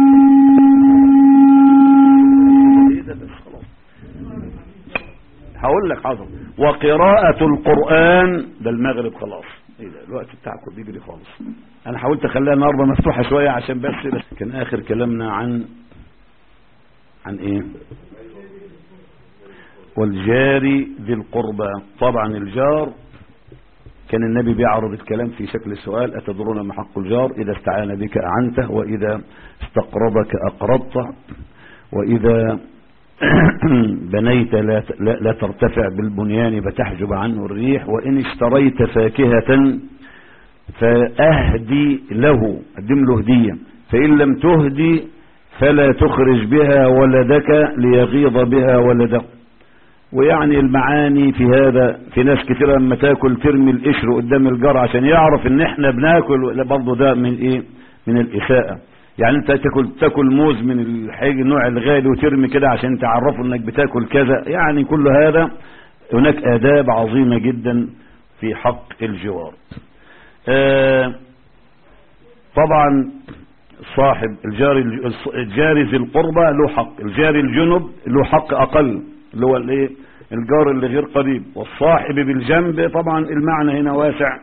هقول لك حاضر وقراءة القرآن ده المغرب خلاص ايه ده الوقت بتاعكم بيجري خالص انا حاولت اخليها النهارده مفتوحة شوية عشان بس, بس كان اخر كلامنا عن عن ايه والجاري ذي القربى طبعا الجار كان النبي بيعرض الكلام في شكل سؤال أتدرون ما حق الجار إذا استعان بك أعنته وإذا استقرضك أقرضته وإذا بنيت لا, لا, لا ترتفع بالبنيان فتحجب عنه الريح وإن اشتريت فاكهة فأهدي له قدم له هدية فإن لم تهدي فلا تخرج بها ولدك ليغيظ بها ولدك ويعني المعاني في هذا في ناس كتير لما تاكل ترمي القشر قدام الجار عشان يعرف ان احنا بناكل برضه ده من ايه من الاساءة يعني انت تاكل تاكل موز من الحاجة النوع الغالي وترمي كده عشان تعرفه انك بتاكل كذا يعني كل هذا هناك آداب عظيمة جدا في حق الجوار آه طبعا صاحب الجاري الجاري ذي القربى له حق الجاري الجنب له حق اقل اللي هو الايه الجار اللي غير قريب والصاحب بالجنب طبعا المعنى هنا واسع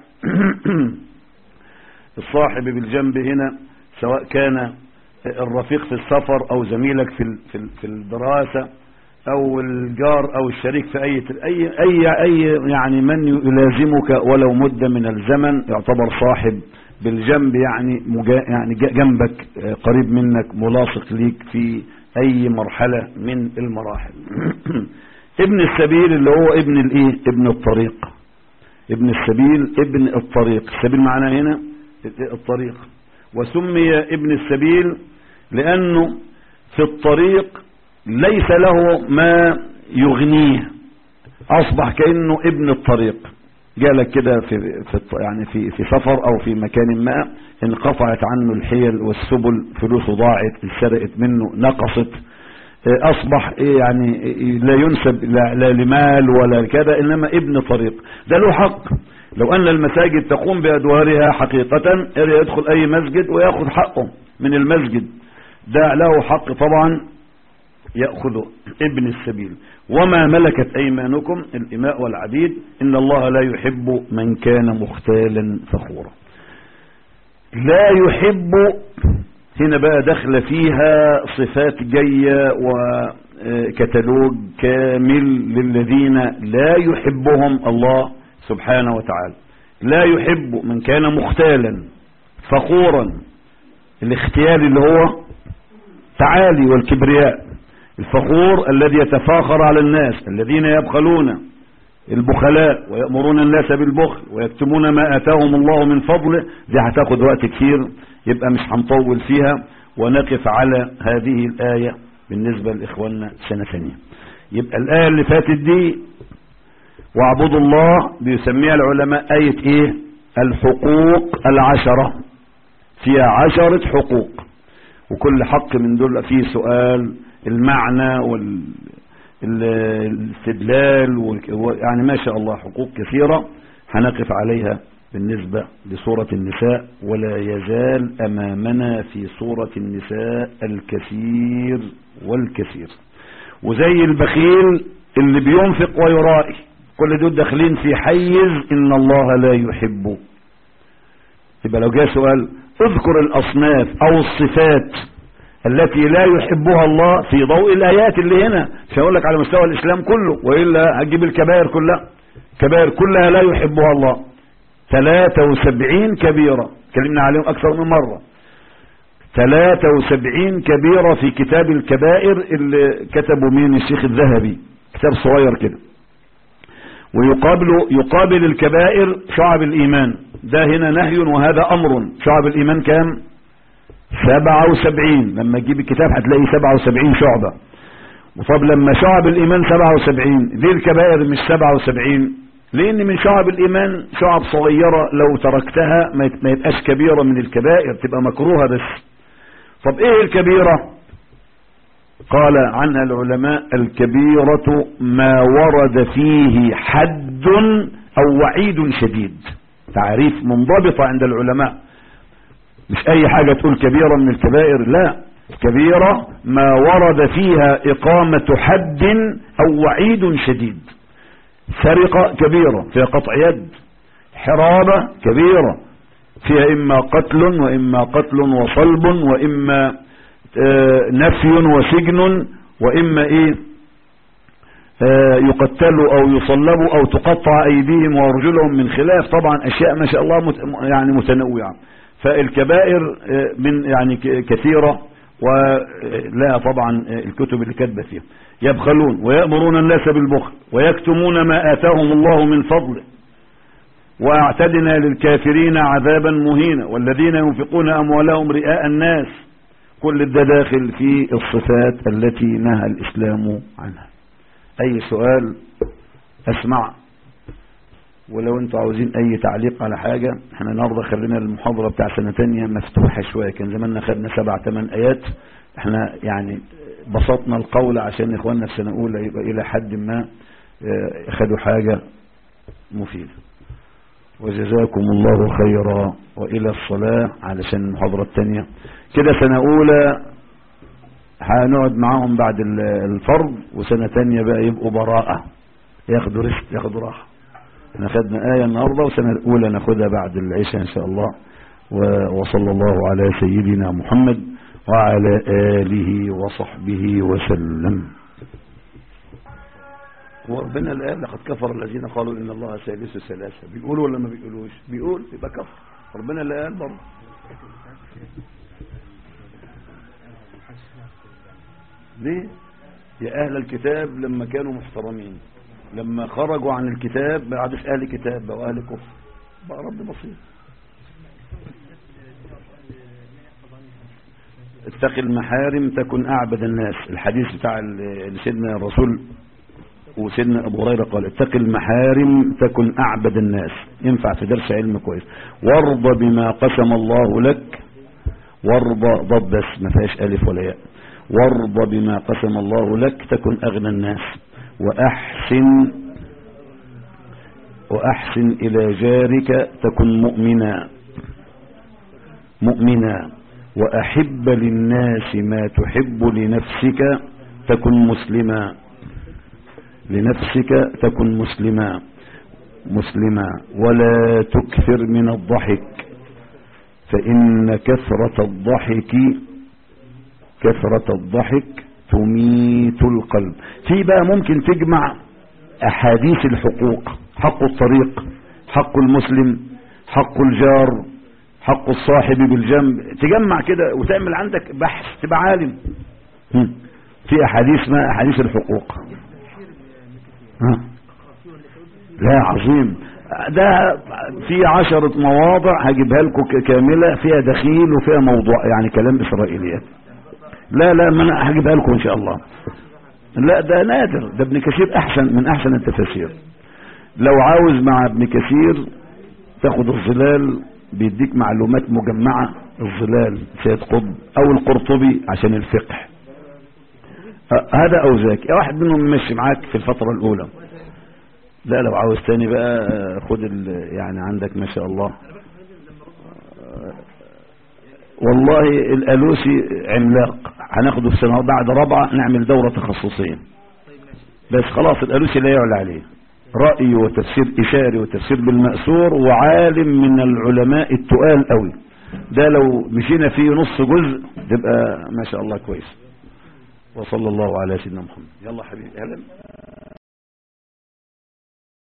الصاحب بالجنب هنا سواء كان الرفيق في السفر او زميلك في في الدراسة او الجار او الشريك في اي اي اي, أي يعني من يلازمك ولو مدة من الزمن يعتبر صاحب بالجنب يعني مجا يعني جنبك قريب منك ملاصق ليك في اي مرحلة من المراحل ابن السبيل اللي هو ابن الايه ابن الطريق ابن السبيل ابن الطريق السبيل معناه هنا الطريق وسمي ابن السبيل لانه في الطريق ليس له ما يغنيه اصبح كانه ابن الطريق جالك كده في, في يعني في في سفر او في مكان ما انقطعت عنه الحيل والسبل فلوسه ضاعت اتسرقت منه نقصت اصبح يعني لا ينسب لا لمال ولا كذا انما ابن طريق ده له حق لو ان المساجد تقوم بادوارها حقيقة يدخل اي مسجد وياخذ حقه من المسجد ده له حق طبعا يأخذ ابن السبيل وما ملكت أيمانكم الإماء والعبيد إن الله لا يحب من كان مختالا فخورا لا يحب هنا بقى دخل فيها صفات جاية وكتالوج كامل للذين لا يحبهم الله سبحانه وتعالى لا يحب من كان مختالا فخورا الاختيال اللي هو تعالي والكبرياء الفخور الذي يتفاخر على الناس الذين يبخلون البخلاء ويأمرون الناس بالبخل ويكتمون ما آتاهم الله من فضله دي هتاخد وقت كتير يبقى مش هنطول فيها ونقف على هذه الآية بالنسبة لإخواننا سنة ثانية يبقى الآية اللي فاتت دي واعبدوا الله بيسميها العلماء آية ايه الحقوق العشرة فيها عشرة حقوق وكل حق من دول فيه سؤال المعنى والاستدلال يعني ما شاء الله حقوق كثيرة هنقف عليها بالنسبة لسورة النساء ولا يزال أمامنا في سورة النساء الكثير والكثير وزي البخيل اللي بينفق ويرائي كل دول داخلين في حيز إن الله لا يحبه يبقى لو جاء سؤال اذكر الأصناف أو الصفات التي لا يحبها الله في ضوء الآيات اللي هنا مش هقول لك على مستوى الإسلام كله وإلا هتجيب الكبائر كلها كبائر كلها لا يحبها الله 73 كبيرة اتكلمنا عليهم أكثر من مرة 73 كبيرة في كتاب الكبائر اللي كتبه مين الشيخ الذهبي كتاب صغير كده ويقابل يقابل الكبائر شعب الإيمان ده هنا نهي وهذا أمر شعب الإيمان كام 77 لما تجيب الكتاب هتلاقي 77 شعبة وطب لما شعب الإيمان 77 ليه الكبائر مش 77 لأن من شعب الإيمان شعب صغيرة لو تركتها ما يبقاش كبيرة من الكبائر تبقى مكروهة بس طب ايه الكبيرة قال عنها العلماء الكبيرة ما ورد فيه حد او وعيد شديد تعريف منضبطة عند العلماء مش اي حاجة تقول كبيرة من الكبائر لا كبيرة ما ورد فيها اقامة حد او وعيد شديد سرقة كبيرة فيها قطع يد حرابة كبيرة فيها إما قتل وإما قتل وصلب وإما نفي وسجن وإما إيه يقتلوا أو يصلبوا أو تقطع أيديهم وأرجلهم من خلاف طبعا أشياء ما شاء الله يعني متنوعة فالكبائر من يعني كثيرة ولا طبعا الكتب اللي كاتبه فيها يبخلون ويأمرون الناس بالبخل ويكتمون ما آتاهم الله من فضله واعتدنا للكافرين عذابا مهينا والذين ينفقون أموالهم رئاء الناس كل ده داخل في الصفات التي نهى الإسلام عنها أي سؤال أسمع ولو انتوا عاوزين أي تعليق على حاجة احنا النهارده خلينا المحاضرة بتاع سنة تانية مفتوحة شوية كان زماننا خدنا سبع ثمان آيات احنا يعني بسطنا القول عشان إخواننا في سنة أولى يبقى إلى حد ما خدوا حاجة مفيدة وجزاكم الله خيرا وإلى الصلاة علشان المحاضرة التانية كده سنة أولى هنقعد معاهم بعد الفرض وسنة تانية بقى يبقوا براءة ياخدوا رست ياخدوا راحة احنا خدنا آية النهاردة وسنة أولى ناخدها بعد العشاء إن شاء الله وصلى الله على سيدنا محمد وعلى آله وصحبه وسلم وربنا الآن لقد كفر الذين قالوا إن الله ثالث ثلاثة بيقولوا ولا ما بيقولوش بيقول يبقى كفر ربنا اللي قال برضه ليه يا أهل الكتاب لما كانوا محترمين لما خرجوا عن الكتاب ما عادش أهل كتاب بقوا أهل كفر بقى رب بسيط اتق المحارم تكن أعبد الناس الحديث بتاع سيدنا الرسول وسيدنا أبو هريرة قال اتق المحارم تكن أعبد الناس ينفع في درس علم كويس وارضى بما قسم الله لك وارضى ضد بس ما فيهاش ألف ولا ياء وارضى بما قسم الله لك تكن أغنى الناس وأحسن وأحسن إلى جارك تكن مؤمنا مؤمنا وأحب للناس ما تحب لنفسك تكن مسلما لنفسك تكن مسلما مسلما ولا تكثر من الضحك فإن كثرة الضحك كثرة الضحك تميت القلب في بقى ممكن تجمع أحاديث الحقوق حق الطريق حق المسلم حق الجار حق الصاحب بالجنب تجمع كده وتعمل عندك بحث تبقى عالم في أحاديث ما أحاديث الحقوق ها لا عظيم ده في عشرة مواضع هجيبها لكم كاملة فيها دخيل وفيها موضوع يعني كلام إسرائيليات لا لا ما انا هجيبها لكم ان شاء الله لا ده نادر ده ابن كثير احسن من احسن التفاسير لو عاوز مع ابن كثير تاخد الظلال بيديك معلومات مجمعة الظلال سيد قطب او القرطبي عشان الفقه هذا او ذاك واحد منهم ماشي معاك في الفترة الاولى لا لو عاوز تاني بقى خد يعني عندك ما شاء الله والله الالوسي عملاق هناخده في سنة بعد رابعة نعمل دورة تخصصية بس خلاص الالوسي لا يعلى عليه رأي وتفسير إشاري وتفسير بالمأثور وعالم من العلماء التقال قوي ده لو مشينا فيه نص جزء تبقى ما شاء الله كويس وصلى الله على سيدنا محمد يلا حبيبي اهلا